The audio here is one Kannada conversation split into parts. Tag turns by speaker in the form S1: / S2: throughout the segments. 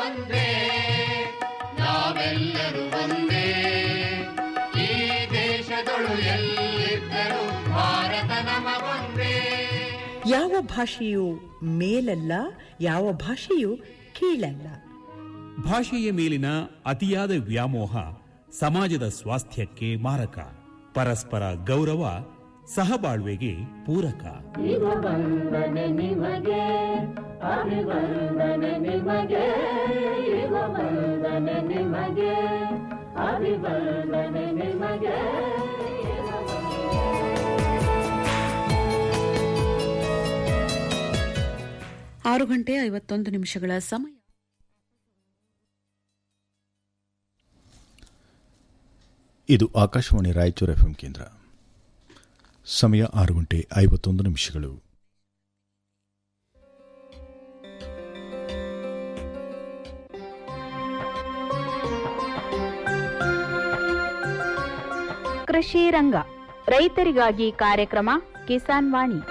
S1: ಒಂದೇ ನಾವೆಲ್ಲರೂ ಒಂದೇ ಈ ದೇಶದೊಳು ಎಲ್ಲಿದ್ದರೂ ಭಾರತ ನಮ ಒಂದೇ
S2: ಯಾವ ಭಾಷೆಯು ಮೇಲಲ್ಲ ಯಾವ ಭಾಷೆಯು ಕೀಳಲ್ಲ
S3: ಭಾಷೆಯ ಮೇಲಿನ ಅತಿಯಾದ ವ್ಯಾಮೋಹ ಸಮಾಜದ ಸ್ವಾಸ್ಥ್ಯಕ್ಕೆ ಮಾರಕ ಪರಸ್ಪರ ಗೌರವ ಸಹಬಾಳ್ವೆಗೆ ಪೂರಕ
S4: ವಂದನೆ ನಿಮಗೆ ಅಭಿವಂದನೆ ನಿಮಗೆ ಇವ ವಂದನೆ ನಿಮಗೆ ಅಭಿವಂದನೆ ನಿಮಗೆ
S5: ಆರು ಗಂಟೆ ಐವತ್ತೊಂದು ನಿಮಿಷಗಳ ಸಮಯ
S6: ಇದು ಆಕಾಶವಾಣಿ ರಾಯಚೂರು ಎಫ್ಎಂ ಕೇಂದ್ರ ಸಮಯ ಆರು ಗಂಟೆ ಐವತ್ತೊಂದು ನಿಮಿಷಗಳು
S7: ಕೃಷಿ ರಂಗ ರೈತರಿಗಾಗಿ ಕಾರ್ಯಕ್ರಮ ಕಿಸಾನ್ ವಾಣಿ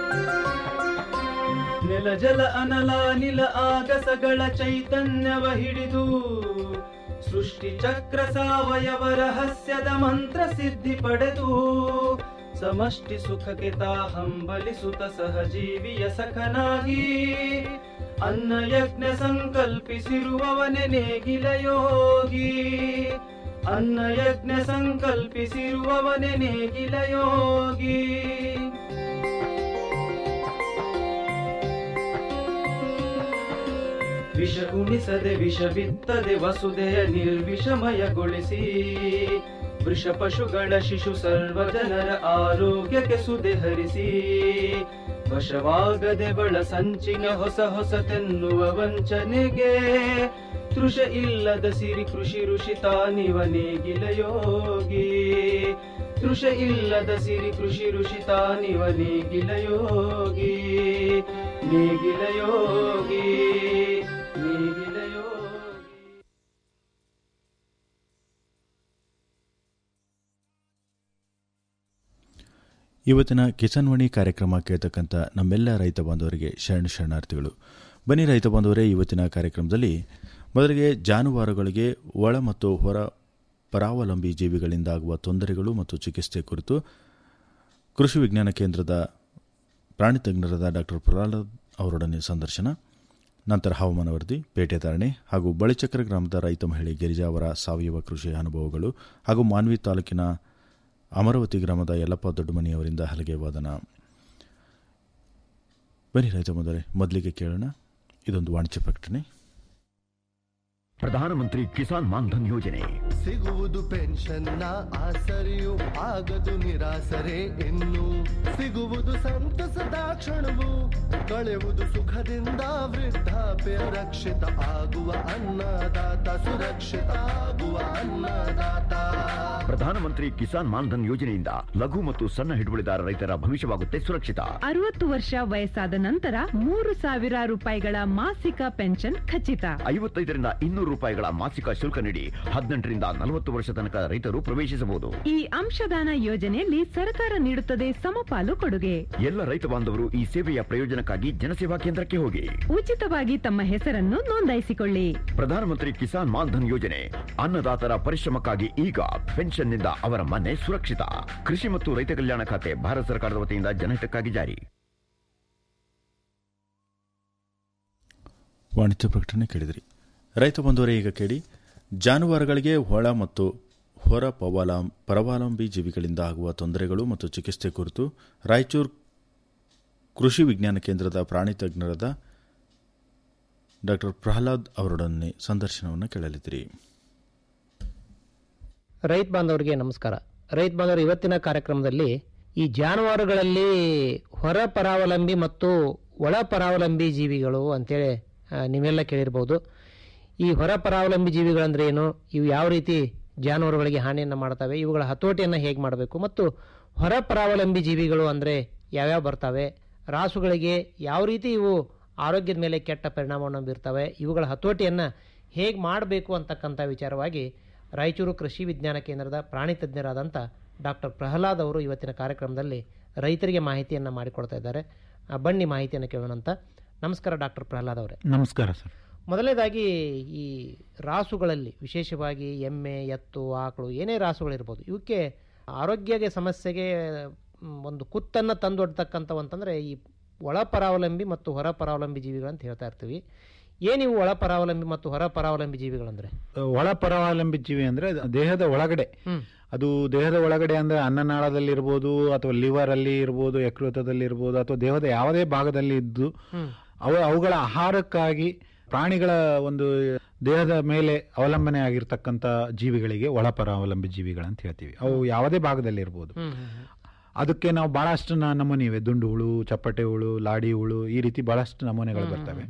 S8: ನೆಲ ಜಲ ಅನಲ ನಿಲ ಆಗಸಗಳ ಚೈತನ್ಯವ ಹಿಡಿದು ಸೃಷ್ಟಿ ಚಕ್ರ ಸಾವಯವ ರಹಸ್ಯದ ಮಂತ್ರ ಸಿದ್ಧಿ ಪಡೆದು ಸಮಷ್ಟಿ ಸುಖಕ್ಕೆ ತಾ ಹಂಬಲಿಸುತ್ತ ಸಹಜೀವಿಯ ಸಖನಾಗಿ ಅನ್ನ ಯಜ್ಞ ಸಂಕಲ್ಪಿಸಿರುವವನೆ ನೇಗಿಲ ಯೋಗಿ ಅನ್ನ ಯಜ್ಞ ಸಂಕಲ್ಪಿಸಿರುವವನೆ ನೇಗಿಲ ಯೋಗಿ ವಿಷ ಉಣಿಸದೆ ವಿಷ ಬಿತ್ತದೆ ವಸುದೆಯ ನಿರ್ವಿಷಮಯಗೊಳಿಸಿ ವೃಷ ಪಶುಗಳ ಶಿಶು ಸರ್ವ ಜನರ ಆರೋಗ್ಯಕ್ಕೆ ಸುದೆ ಹರಿಸಿ ವಶವಾಗದೆ ಬಳ ಸಂಚಿನ ಹೊಸ ಹೊಸತೆನ್ನುವ ವಂಚನೆಗೆ ತೃಷ ಇಲ್ಲದ ಸಿರಿ ಕೃಷಿ ಋಷಿ ತಾನಿವ ನೇಗಿಲ ಯೋಗಿ ತೃಷ ಇಲ್ಲದ ಸಿರಿ ಕೃಷಿ ಋಷಿ ತಾನಿವ ನೇಗಿಲ ಯೋಗಿ ನೇಗಿಲ ಯೋಗಿ ನೇಗಿಲ ಯೋಗಿ
S6: ಇವತ್ತಿನ ಕಿಸಾನ್ ವಾಣಿ ಕಾರ್ಯಕ್ರಮ ಕೇಳ್ತಕ್ಕಂಥ ನಮ್ಮೆಲ್ಲ ರೈತ ಬಾಂಧವರಿಗೆ ಶರಣ ಶರಣಾರ್ಥಿಗಳು ಬನ್ನಿ ರೈತ ಬಾಂಧವರೇ ಇವತ್ತಿನ ಕಾರ್ಯಕ್ರಮದಲ್ಲಿ ಮೊದಲಿಗೆ ಜಾನುವಾರುಗಳಿಗೆ ಒಳ ಮತ್ತು ಹೊರ ಪರಾವಲಂಬಿ ಜೀವಿಗಳಿಂದಾಗುವ ತೊಂದರೆಗಳು ಮತ್ತು ಚಿಕಿತ್ಸೆ ಕುರಿತು ಕೃಷಿ ವಿಜ್ಞಾನ ಕೇಂದ್ರದ ಪ್ರಾಣಿ ತಜ್ಞರಾದ ಡಾಕ್ಟರ್ ಪ್ರಹ್ಲಾದ್ ಅವರೊಡನೆ ಸಂದರ್ಶನ ನಂತರ ಹವಾಮಾನ ವರದಿ ಪೇಟೆ ಧಾರಣೆ ಹಾಗೂ ಬಳಿಚಕ್ರ ಗ್ರಾಮದ ರೈತ ಮಹಿಳೆ ಗಿರಿಜಾ ಅವರ ಸಾವಯವ ಕೃಷಿ ಅನುಭವಗಳು ಹಾಗೂ ಮಾನ್ವಿ ತಾಲೂಕಿನ ಅಮರಾವತಿ ಗ್ರಾಮದ ಯಲ್ಲಪ್ಪ ದೊಡ್ಡಮನಿಯವರಿಂದ ಹಲಗೆ ವಾದನ ಬನ್ನಿ ರೈತ ಬಂದರೆ ಮೊದಲಿಗೆ ಕೇಳೋಣ ಇದೊಂದು ವಾಣಿಜ್ಯ ಪ್ರಕಟಣೆ
S9: ಪ್ರಧಾನಮಂತ್ರಿ ಕಿಸಾನ್ ಮಾನ್ಧನ್ ಯೋಜನೆ
S10: ಸಿಗುವುದು ಪೆನ್ಷನ್ನ ಆಸರೆಯು ಆಗದು ನಿರಾಸರೆ ಇನ್ನು ಸಿಗುವುದು ಸಂತಸದ ಕ್ಷಣವು ಕಳೆಯುವುದು ಸುಖದಿಂದ ವೃದ್ಧಾಪ್ಯ ರಕ್ಷಿತ ಆಗುವ ಅನ್ನದಾತ ಸುರಕ್ಷಿತ ಆಗುವ ಅನ್ನದಾತ
S9: ಪ್ರಧಾನಮಂತ್ರಿ ಕಿಸಾನ್ ಮಾನ್ಧನ್ ಯೋಜನೆಯಿಂದ ಲಘು ಮತ್ತು ಸಣ್ಣ ಹಿಡುವಳಿದಾರ ರೈತರ ಭವಿಷ್ಯವಾಗುತ್ತೆ ಸುರಕ್ಷಿತ
S11: ಅರವತ್ತು ವರ್ಷ ವಯಸ್ಸಾದ ನಂತರ ಮೂರು ಸಾವಿರ ರೂಪಾಯಿಗಳ ಮಾಸಿಕ ಪೆನ್ಷನ್ ಖಚಿತ
S9: ಐವತ್ತೈದರಿಂದ ಇನ್ನೂರು ರೂಪಾಯಿಗಳ ಮಾಸಿಕ ಶುಲ್ಕ ನೀಡಿ ಹದಿನೆಂಟರಿಂದ ನಲವತ್ತು ವರ್ಷ ತನಕ ರೈತರು ಪ್ರವೇಶಿಸಬಹುದು
S11: ಈ ಅಂಶದಾನ ಯೋಜನೆಯಲ್ಲಿ ಸರ್ಕಾರ ನೀಡುತ್ತದೆ ಸಮಪಾಲು ಕೊಡುಗೆ
S9: ಎಲ್ಲ ರೈತ ಬಾಂಧವರು ಈ ಸೇವೆಯ ಪ್ರಯೋಜನಕ್ಕಾಗಿ ಜನಸೇವಾ ಕೇಂದ್ರಕ್ಕೆ ಹೋಗಿ
S11: ಉಚಿತವಾಗಿ ತಮ್ಮ ಹೆಸರನ್ನು ನೋಂದಾಯಿಸಿಕೊಳ್ಳಿ
S9: ಪ್ರಧಾನಮಂತ್ರಿ ಕಿಸಾನ್ ಮಾನ್ಧನ್ ಯೋಜನೆ ಅನ್ನದಾತರ ಪರಿಶ್ರಮಕ್ಕಾಗಿ ಈಗ ಪೆನ್ಷನ್ನಿಂದ ಅವರ ಮನೆ ಸುರಕ್ಷಿತ ಕೃಷಿ ಮತ್ತು ರೈತ ಕಲ್ಯಾಣ ಖಾತೆ ಭಾರತ ಸರ್ಕಾರದ ವತಿಯಿಂದ ಜನಹಿತಕ್ಕಾಗಿ ಜಾರಿ
S6: ವಾಣಿಜ್ಯ ಪ್ರಕಟಣೆ ಕೇಳಿದಿರಿ ರೈತ ಬಂಧುವರೇ ಈಗ ಕೇಳಿ ಜಾನುವಾರುಗಳಿಗೆ ಒಳ ಮತ್ತು ಹೊರ ಪವಾಲಾಂ ಪರವಾಲಂಬಿ ಜೀವಿಗಳಿಂದ ಆಗುವ ತೊಂದರೆಗಳು ಮತ್ತು ಚಿಕಿತ್ಸೆ ಕುರಿತು ರಾಯಚೂರು ಕೃಷಿ ವಿಜ್ಞಾನ ಕೇಂದ್ರದ ಪ್ರಾಣಿ ತಜ್ಞರಾದ ಡಾಕ್ಟರ್ ಪ್ರಹ್ಲಾದ್ ಅವರೊಡನೆ ಸಂದರ್ಶನವನ್ನು ಕೇಳಲಿದ್ದೀರಿ
S12: ರೈತ ಬಾಂಧವರಿಗೆ ನಮಸ್ಕಾರ ರೈತ ಬಾಂಧವರು ಇವತ್ತಿನ ಕಾರ್ಯಕ್ರಮದಲ್ಲಿ ಈ ಜಾನುವಾರುಗಳಲ್ಲಿ ಹೊರ ಪರಾವಲಂಬಿ ಮತ್ತು ಒಳ ಪರಾವಲಂಬಿ ಜೀವಿಗಳು ಅಂತೇಳಿ ಆ, ನೀವೆಲ್ಲ ಕೇಳಿರ್ಬೋದು ಈ ಹೊರ ಪರಾವಲಂಬಿ ಜೀವಿಗಳಂದ್ರೆ ಏನು ಇವು ಯಾವ ರೀತಿ ಜಾನುವಾರುಗಳಿಗೆ ಹಾನಿಯನ್ನು ಮಾಡ್ತವೆ ಇವುಗಳ ಹತೋಟಿಯನ್ನು ಹೇಗೆ ಮಾಡಬೇಕು ಮತ್ತು ಹೊರ ಪರಾವಲಂಬಿ ಜೀವಿಗಳು ಅಂದರೆ ಯಾವ್ಯಾವ ಬರ್ತವೆ ರಾಸುಗಳಿಗೆ ಯಾವ ರೀತಿ ಇವು ಆರೋಗ್ಯದ ಮೇಲೆ ಕೆಟ್ಟ ಪರಿಣಾಮವನ್ನು ಬೀರ್ತವೆ ಇವುಗಳ ಹತೋಟಿಯನ್ನು ಹೇಗೆ ಮಾಡಬೇಕು ಅಂತಕ್ಕಂಥ ವಿಚಾರವಾಗಿ ರಾಯಚೂರು ಕೃಷಿ ವಿಜ್ಞಾನ ಕೇಂದ್ರದ ಪ್ರಾಣಿ ತಜ್ಞರಾದಂಥ ಡಾಕ್ಟರ್ ಪ್ರಹ್ಲಾದ್ ಅವರು ಇವತ್ತಿನ ಕಾರ್ಯಕ್ರಮದಲ್ಲಿ ರೈತರಿಗೆ ಮಾಹಿತಿಯನ್ನು ಮಾಡಿಕೊಡ್ತಾ ಇದ್ದಾರೆ ಆ, ಬನ್ನಿ ಮಾಹಿತಿಯನ್ನು ಕೇಳೋಣ ಅಂತ ನಮಸ್ಕಾರ ಡಾಕ್ಟರ್ ಪ್ರಹ್ಲಾದ್ ಅವರೇ
S13: ನಮಸ್ಕಾರ ಸರ್
S12: ಮೊದಲನೇದಾಗಿ ಈ ರಾಸುಗಳಲ್ಲಿ ವಿಶೇಷವಾಗಿ ಎಮ್ಮೆ ಎತ್ತು ಆಕಳು ಏನೇ ರಾಸುಗಳಿರ್ಬೋದು ಇವಕ್ಕೆ ಆರೋಗ್ಯಗೆ ಸಮಸ್ಯೆಗೆ ಮ್, ಒಂದು ಕುತ್ತನ್ನು ತಂದೊಡ್ತಕ್ಕಂಥವಂತಂದರೆ ಈ ಒಳ ಪರಾವಲಂಬಿ ಮತ್ತು ಹೊರ ಪರಾವಲಂಬಿ ಜೀವಿಗಳಂತ ಹೇಳ್ತಾ ಇರ್ತೀವಿ ಏನಿವು ಒಳ ಪರಾವಲಂಬಿ ಮತ್ತು ಹೊರ ಪರಾವಲಂಬಿ ಜೀವಿಗಳಂದ್ರೆ
S13: ಒಳ ಪರಾವಲಂಬಿ ಜೀವಿ ಅಂದ್ರೆ ದೇಹದ ಒಳಗಡೆ ಅದು ದೇಹದ ಒಳಗಡೆ ಅಂದ್ರೆ ಅನ್ನನಾಳದಲ್ಲಿ ಇರ್ಬೋದು ಅಥವಾ ಲಿವರ್ ಅಲ್ಲಿ ಇರ್ಬೋದು ಯಕೃತದಲ್ಲಿ ಇರ್ಬೋದು ಅಥವಾ ದೇಹದ ಯಾವುದೇ ಭಾಗದಲ್ಲಿ ಇದ್ದು ಅವ ಅವುಗಳ ಆಹಾರಕ್ಕಾಗಿ ಪ್ರಾಣಿಗಳ ಒಂದು ದೇಹದ ಮೇಲೆ ಅವಲಂಬನೆ ಆಗಿರ್ತಕ್ಕಂಥ ಜೀವಿಗಳಿಗೆ ಒಳ ಪರಾವಲಂಬಿ ಜೀವಿಗಳಂತ ಹೇಳ್ತೀವಿ ಅವು ಯಾವುದೇ ಭಾಗದಲ್ಲಿ ಇರ್ಬೋದು ಅದಕ್ಕೆ ನಾವು ಬಹಳಷ್ಟು ನ- ನಮೂನೆ ಇವೆ ದುಂಡು ಹುಳು ಚಪ್ಪಟೆ ಹುಳು ಲಾಡಿ ಹುಳು ಈ ರೀತಿ ಬಹಳಷ್ಟು ನಮೂನೆಗಳು ಬರ್ತವೆ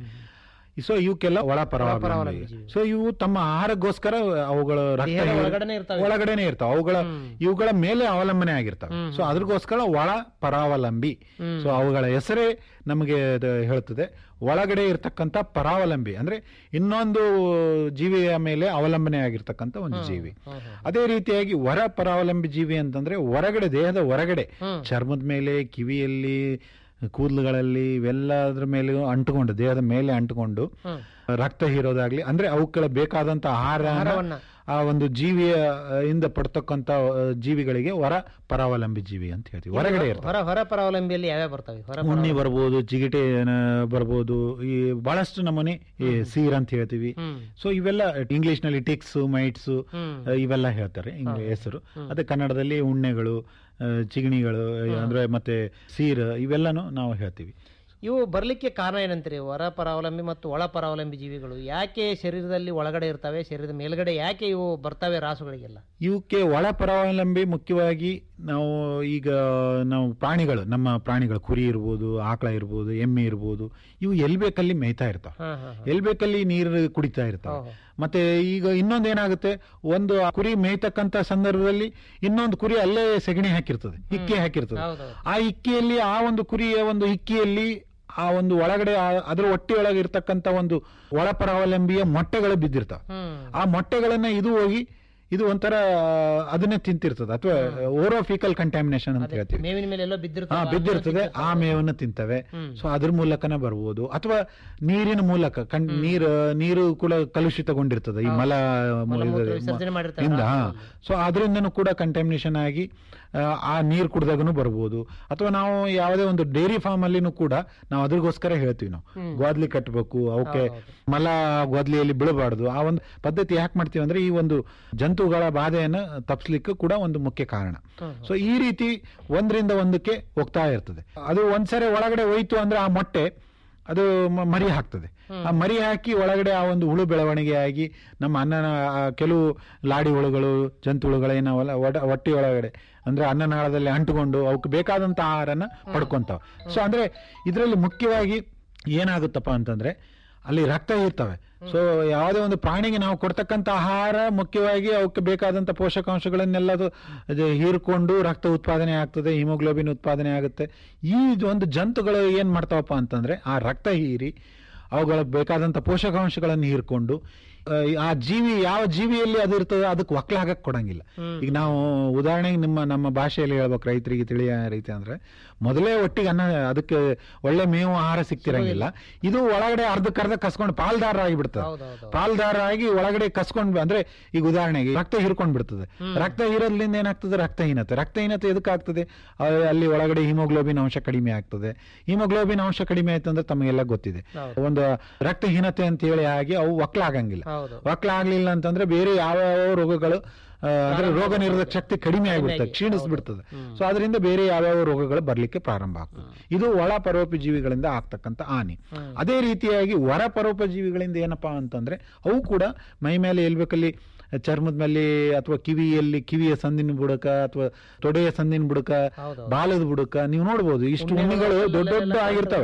S13: ಸೊ ಇವಕ್ಕೆಲ್ಲ ಒಳ ಪರಾವಲಂಬಿ
S12: ಪರಾವಲಂಬಿ
S13: ಸೊ ಇವು ತಮ್ಮ ಆಹಾರಕ್ಕೋಸ್ಕರ ಅವುಗಳ ರಕ್ತ
S12: ದೇಹದ
S13: ಹೀರಿ-
S12: ಒಳಗಡೆನೇ ಇರ್ತಾವೆ.
S13: ಒಳಗಡೆನೆ ಇರ್ತಾವೆ ಅವುಗಳ ಇವುಗಳ ಮೇಲೆ ಅವಲಂಬನೆ ಆಗಿರ್ತವೆ ಸೊ ಅದ್ರಗೋಸ್ಕರ ಒಳ ಪರಾವಲಂಬಿ ಸೊ ಅವುಗಳ ಹೆಸರೇ ನಮಗೆ ಅದು ಹೇಳ್ತದೆ ಒಳಗಡೆ ಇರ್ತಕ್ಕಂಥ ಪರಾವಲಂಬಿ ಅಂದ್ರೆ ಇನ್ನೊಂದು ಜೀವಿಯ ಮೇಲೆ ಅವಲಂಬನೆ ಆಗಿರ್ತಕ್ಕಂಥ ಒಂದು ಜೀವಿ ಅದೇ ರೀತಿಯಾಗಿ ಹೊರ ಪರಾವಲಂಬಿ ಜೀವಿ ಅಂತಂದ್ರೆ ಹೊರಗಡೆ ದೇಹದ ಹೊರಗಡೆ ಚರ್ಮದ ಮೇಲೆ ಕಿವಿಯಲ್ಲಿ ಕೂದಲುಗಳಲ್ಲಿ ಇವೆಲ್ಲದ್ರ ಮೇಲೆ ಅಂಟುಕೊಂಡು ದೇಹದ ಮೇಲೆ ಅಂಟುಕೊಂಡು ರಕ್ತ ಹೀರೋದಾಗ್ಲಿ ಅಂದ್ರೆ ಅವಕ್ಕೆ ಬೇಕಾದಂತ ಆಹಾರ
S12: ಆಹಾರವನ್ನ.
S13: ಆ ಒಂದು ಜೀವಿಯ ಆ, ಇಂದ ಪಡ್ತಕ್ಕಂತ ಆ, ಜೀವಿಗಳಿಗೆ ಹೊರ ಪರಾವಲಂಬಿ ಜೀವಿ ಅಂತ ಹೇಳ್ತೀವಿ ಹೊರಗಡೆ ಇರ್ತವೆ
S12: ಹೊರ ಹೊರ ಪರಾವಲಂಬಿಯಲ್ಲಿ ಯಾವ್ಯಾವ ಬರ್ತವೆ ಹೊರ
S13: ಉಣ್ಣಿ ಬರ್ಬೋದು ಜಿಗಿಟೆ ಏನ ಬರ್ಬೋದು ಈ ಬಹಳಷ್ಟು ನಮೂನೆ ಈ ಸೀರ್ ಅಂತ ಹೇಳ್ತೀವಿ ಸೊ ಇವೆಲ್ಲ ಇಂಗ್ಲಿಷ್ ನಲ್ಲಿ ಟಿಕ್ಸ್ ಮೈಟ್ಸ್ ಇವೆಲ್ಲ ಹೇಳ್ತಾರೆ ಇಂಗ್ ಹೆಸರು ಅದೇ ಕನ್ನಡದಲ್ಲಿ ಉಣ್ಣೆಗಳು ಆ, ಚಿಗಣಿಗಳು ಅಂದ್ರೆ ಮತ್ತೆ ಸೀರ್ ಇವೆಲ್ಲನೂ ನಾವು ಹೇಳ್ತೀವಿ
S12: ಇವು ಬರ್ಲಿಕ್ಕೆ ಕಾರಣ ಏನಂತೀರಿ ಹೊರ ಪರಾವಲಂಬಿ ಮತ್ತು ಒಳ ಪರಾವಲಂಬಿ ಜೀವಿಗಳು ಯಾಕೆ ಶರೀರದಲ್ಲಿ ಒಳಗಡೆ ಇರ್ತವೆ ಶರೀರದ ಮೇಲ್ಗಡೆ ಯಾಕೆ ಇವು ಬರ್ತವೆ ರಾಸುಗಳಿಗೆಲ್ಲ
S13: ಇವಕ್ಕೆ ಒಳ ಪರಾವಲಂಬಿ ಮುಖ್ಯವಾಗಿ ನಾವು ಈಗ ನಾವು ಪ್ರಾಣಿಗಳು ನಮ್ಮ ಪ್ರಾಣಿಗಳು ಕುರಿ ಇರ್ಬೋದು ಆಕಳ ಇರ್ಬೋದು ಎಮ್ಮೆ ಇರ್ಬೋದು ಇವು ಎಲ್ ಬೇಕಲ್ಲಿ ಮೇಯ್ತಾ ಇರ್ತಾವ
S12: ಹಾ, ಹಾ,
S13: ಎಲ್ ಬೇಕಲ್ಲಿ ನೀರು ಕುಡಿತಾ ಇರ್ತಾವೆ ಮತ್ತೆ ಈಗ ಇನ್ನೊಂದು ಏನಾಗುತ್ತೆ ಒಂದು ಆ ಕುರಿ ಮೇಯ್ತಕ್ಕಂತ ಸಂದರ್ಭದಲ್ಲಿ ಇನ್ನೊಂದು ಕುರಿ ಅಲ್ಲೇ ಸೆಗಣಿ ಹಾಕಿರ್ತದೆ ಇಕ್ಕಿ ಹಾಕಿರ್ತದೆ ಆ ಇಕ್ಕಿಯಲ್ಲಿ ಆ ಒಂದು ಕುರಿಯ ಒಂದು ಇಕ್ಕಿಯಲ್ಲಿ ಆ ಒಂದು ಒಳಗಡೆ ಆ- ಅದ್ರ ಹೊಟ್ಟೆಯೊಳಗೆ ಇರ್ತಕ್ಕಂತ ಒಂದು ಒಳ ಪರಾವಲಂಬಿಯ ಮೊಟ್ಟೆಗಳು ಬಿದ್ದಿರ್ತಾವ ಆ ಮೊಟ್ಟೆಗಳನ್ನ ಇದು ಹೋಗಿ ಇದು ಒಂಥರ ಅದನ್ನೇ ತಿಂತಿರ್ತದೆ ಅಥವಾ ಓರೋಫಿಕಲ್ ಕಂಟ್ಯಾಮಿನೇಷನ್ ಅಂತ ಹೇಳ್ತೀವಿ
S12: ಮೇವಿನ ಮೇಲೆ ಎಲ್ಲೋ
S13: ಹಾ
S12: ಬಿದ್ದಿರ್ತವೆ
S13: ಬಿದ್ದಿರ್ತದೆ ಆ ಮೇವನ್ನು ತಿಂತವೆ ಸೊ ಅದ್ರ ಮೂಲಕನೇ ಬರ್ಬೋದು ಅಥವಾ ನೀರಿನ ಮೂಲಕ ಕಣ್ ನೀರು ನೀರು ಕೂಡ ಕಲುಷಿತಗೊಂಡಿರ್ತದೆ ಈ ಮಲ
S12: ಮಲಮೂತ್ರ ವಿಸರ್ಜನೆ ಮಾಡಿರ್ತಾರೆ
S13: ಇಂದ ಸೊ ಅದರಿಂದನೂ ಕೂಡ ಕಂಟ್ಯಾಮಿನೇಷನ್ ಆಗಿ ಆ, ಆ ನೀರು ಕುಡ್ದಾಗನು ಬರ್ಬೋದು ಅಥವಾ ನಾವು ಯಾವುದೇ ಒಂದು ಡೈರಿ ಫಾರ್ಮ್ ಅಲ್ಲಿನೂ ಕೂಡ ನಾವು ಅದ್ರಗೋಸ್ಕರ ಹೇಳ್ತೀವಿ ನಾವು ಗೋದ್ಲಿ ಕಟ್ಟಬೇಕು ಅವಕ್ಕೆ ಮಲ ಗೋದ್ಲಿಯಲ್ಲಿ ಬೀಳಬಾರ್ದು ಆ ಒಂದು ಪದ್ಧತಿ ಯಾಕೆ ಮಾಡ್ತೀವಿ ಅಂದ್ರೆ ಈ ಒಂದು ಜಂತುಗಳ ಬಾಧೆಯನ್ನು ತಪ್ಪಿಸ್ಲಿಕ್ಕೆ ಕೂಡ ಒಂದು ಮುಖ್ಯ ಕಾರಣ ಸೊ ಈ ರೀತಿ ಒಂದರಿಂದ ಒಂದಕ್ಕೆ ಹೋಗ್ತಾ ಇರ್ತದೆ ಅದು ಒಂದ್ಸರಿ ಒಳಗಡೆ ಹೋಯ್ತು ಅಂದ್ರೆ ಆ ಮೊಟ್ಟೆ ಅದು ಮ- ಮರಿ ಹಾಕ್ತದೆ ಆ ಮರಿ ಹಾಕಿ ಒಳಗಡೆ ಆ ಒಂದು ಹುಳು ಬೆಳವಣಿಗೆ ಆಗಿ ನಮ್ಮ ಅನ್ನನ ಆ ಕೆಲವು ಲಾಡಿ ಹುಳುಗಳು ಜಂತು ಹುಳುಗಳು ಏನಾವಲ್ಲ ಒಡ ಹೊಟ್ಟಿ ಒಳಗಡೆ ಅಂದ್ರೆ ಅನ್ನನಾಳದಲ್ಲಿ ಅಂಟುಕೊಂಡು ಅವಕ್ಕೆ ಬೇಕಾದಂತ ಆಹಾರನ ಪಡ್ಕೊಂತಾವ ಸೊ ಅಂದ್ರೆ ಇದರಲ್ಲಿ ಮುಖ್ಯವಾಗಿ ಏನಾಗುತ್ತಪ್ಪ ಅಂತಂದ್ರೆ ಅಲ್ಲಿ ರಕ್ತ ಇರ್ತವೆ ಸೊ ಯಾವುದೇ ಒಂದು ಪ್ರಾಣಿಗೆ ನಾವು ಕೊಡ್ತಕ್ಕಂಥ ಆಹಾರ ಮುಖ್ಯವಾಗಿ ಅವಕ್ಕೆ ಬೇಕಾದಂಥ ಪೋಷಕಾಂಶಗಳನ್ನೆಲ್ಲ ಅದು ಅದು ಹೀರ್ಕೊಂಡು ರಕ್ತ ಉತ್ಪಾದನೆ ಆಗ್ತದೆ ಹಿಮೋಗ್ಲೋಬಿನ್ ಉತ್ಪಾದನೆ ಆಗುತ್ತೆ ಈ ಒಂದು ಜಂತುಗಳು ಏನ್ ಮಾಡ್ತಾವಪ್ಪ ಅಂತಂದ್ರೆ ಆ ರಕ್ತ ಹೀರಿ ಅವುಗಳಿಗೆ ಬೇಕಾದಂಥ ಪೋಷಕಾಂಶಗಳನ್ನು ಹೀರ್ಕೊಂಡು ಆ, ಆ ಜೀವಿ ಯಾವ ಜೀವಿಯಲ್ಲಿ ಅದು ಇರ್ತದೆ ಅದಕ್ಕೆ ಒಕ್ಕಲಾಗಕ್ಕೆ ಕೊಡಂಗಿಲ್ಲ ಈಗ ನಾವು ಉದಾಹರಣೆಗೆ ನಿಮ್ಮ ನಮ್ಮ ಭಾಷೆಯಲ್ಲಿ ಹೇಳ್ಬೇಕು ರೈತರಿಗೆ ತಿಳಿಯ ರೀತಿ ಅಂದ್ರೆ ಮೊದಲೇ ಒಟ್ಟಿಗೆ ಅನ್ನ ಅದಕ್ಕೆ ಒಳ್ಳೆ ಮೇವು ಆಹಾರ ಸಿಕ್ತಿರಂಗಿಲ್ಲ ಇದು ಒಳಗಡೆ ಅರ್ಧಕ್ಕರ್ಧ ಕಸ್ಕೊಂಡು ಪಾಲ್ದಾರ ಆಗಿಬಿಡ್ತದೆ ಪಾಲ್ದಾರ ಆಗಿ ಒಳಗಡೆ ಕಸ್ಕೊಂಡ್ ಅಂದ್ರೆ ಈಗ ಉದಾಹರಣೆಗೆ ರಕ್ತ ಹೀರ್ಕೊಂಡ್ ಬಿಡ್ತದೆ ರಕ್ತ ಹೀರೋದ್ರಿಂದ ಏನಾಗ್ತದೆ ರಕ್ತಹೀನತೆ ರಕ್ತಹೀನತೆ ಎದಕ್ಕೆ ಆಗ್ತದೆ ಆ, ಅಲ್ಲಿ ಒಳಗಡೆ ಹಿಮೋಗ್ಲೋಬಿನ್ ಅಂಶ ಕಡಿಮೆ ಆಗ್ತದೆ ಹಿಮೋಗ್ಲೋಬಿನ್ ಅಂಶ ಕಡಿಮೆ ಆಯ್ತು ಅಂದ್ರೆ ತಮಗೆಲ್ಲ ಗೊತ್ತಿದೆ ಒಂದು ರಕ್ತಹೀನತೆ ಅಂತ ಹೇಳಿ ಆಗಿ ಅವು ಒಕ್ಕಲಾಗಂಗಿಲ್ಲ ಒಕ್ಕಲಾಗ್ಲಿಲ್ಲ ಅಂತಂದ್ರೆ ಬೇರೆ ಯಾವ ಯಾವ ರೋಗಗಳು ಆ, ಅಂದ್ರೆ ರೋಗ ನಿರೋಧಕ ಶಕ್ತಿ ಕಡಿಮೆ ಆಗಿಬಿಡ್ತದೆ ಕ್ಷೀಣಿಸ್ಬಿಡ್ತದೆ ಸೊ ಅದರಿಂದ ಬೇರೆ ಯಾವ್ಯಾವ ರೋಗಗಳು ಬರ್ಲಿಕ್ಕೆ ಪ್ರಾರಂಭ ಆಗ್ತದೆ ಇದು ಒಳ ಪರೋಪಜೀವಿಗಳಿಂದ ಆಗ್ತಕ್ಕಂಥ ಹಾನಿ ಅದೇ ರೀತಿಯಾಗಿ ಹೊರ ಪರೋಪಜೀವಿಗಳಿಂದ ಏನಪ್ಪಾ ಅಂತಂದ್ರೆ ಅವು ಕೂಡ ಮೈ ಮೇಲೆ ಎಲ್ಬೇಕಲ್ಲಿ ಚರ್ಮದ ಮೇಲೆ ಅಥವಾ ಕಿವಿಯಲ್ಲಿ ಕಿವಿಯ ಸಂದಿನ ಬುಡಕ ಅಥವಾ ತೊಡೆಯ ಸಂದಿನ ಬುಡಕ ಬಾಲದ ಬುಡಕ ನೀವು ನೋಡ್ಬೋದು ಇಷ್ಟು ಉಣ್ಣಿಗಳು ದೊಡ್ಡ ದೊಡ್ಡ ಆಗಿರ್ತವೆ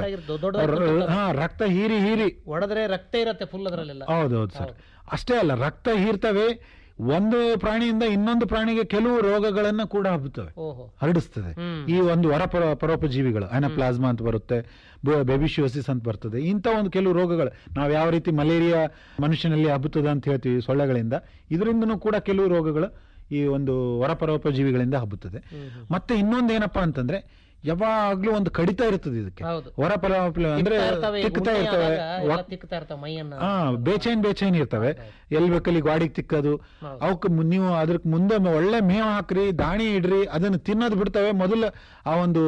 S13: ರ- ಹಾ ರಕ್ತ ಹೀರಿ ಹೀರಿ
S12: ಒಡೆದ್ರೆ ರಕ್ತ ಇರತ್ತೆ ಫುಲ್ ಅದರಲ್ಲೆಲ್ಲ
S13: ಹೌದೌದು ಸರ್ ಅಷ್ಟೇ ಅಲ್ಲ ರಕ್ತ ಹೀರ್ತವೆ ಒಂದು ಪ್ರಾಣಿಯಿಂದ ಇನ್ನೊಂದು ಪ್ರಾಣಿಗೆ ಕೆಲವು ರೋಗಗಳನ್ನ ಕೂಡ ಹಬ್ಬುತ್ತವೆ
S12: ಓಹೋ
S13: ಹರಡಿಸ್ತದೆ ಈ ಒಂದು ಹೊರ ಪರ ಪರೋಪಜೀವಿಗಳು ಅನಪ್ಲಾಸ್ಮಾ ಅಂತ ಬರುತ್ತೆ ಬೆಬಿಶಿಯೋಸಿಸ್ ಅಂತ ಬರ್ತದೆ ಇಂಥ ಒಂದು ಕೆಲವು ರೋಗಗಳು ನಾವು ಯಾವ ರೀತಿ ಮಲೇರಿಯಾ ಮನುಷ್ಯನಲ್ಲಿ ಹಬ್ಬುತ್ತದೆ ಅಂತ ಹೇಳ್ತೀವಿ ಸೊಳ್ಳೆಗಳಿಂದ ಇದರಿಂದನೂ ಕೂಡ ಕೆಲವು ರೋಗಗಳು ಈ ಒಂದು ಹೊರ ಪರೋಪಜೀವಿಗಳಿಂದ ಹಬ್ಬುತ್ತದೆ ಮತ್ತೆ ಇನ್ನೊಂದು ಏನಪ್ಪಾ ಅಂತಂದ್ರೆ ಯಾವಾಗ್ಲೂ ಒಂದು ಕಡಿತ ಇರ್ತದೆ ಇದಕ್ಕೆ
S12: ಹೌದು.
S13: ಹೊರ ಫಲಾಫಲ ಅಂದ್ರೆ
S12: ತಿಕ್ತಾ ಇರ್ತವೆ,
S13: ತಿಕ್ತಾ
S12: ಉಣ್ಣೆ
S13: ಇರ್ತವೆ
S12: ಆದಾಗ ಎಲ್ಲ
S13: ವ-
S12: ತಿಕ್ತಾ ಇರ್ತವೆ ಮೈಯನ್ನ
S13: ಹಾ ಬೇಚೈನ್ ಬೇಚೈನ್ ಇರ್ತವೆ ಎಲ್ ಬೇಕಲ್ಲಿ ಗಾಡಿಗೆ ತಿಕ್ಕದು ಅವಕ್ಕೆ ಮು- ನೀವು ಅದ್ರಕ್ ಮುಂದೆ ಮ- ಒಳ್ಳೆ ಮೇವು ಹಾಕ್ರಿ ದಾಣಿ ಇಡ್ರಿ ಅದನ್ನು ತಿನ್ನೋದು ಬಿಡ್ತವೆ ಮೊದಲು ಆ ಒಂದು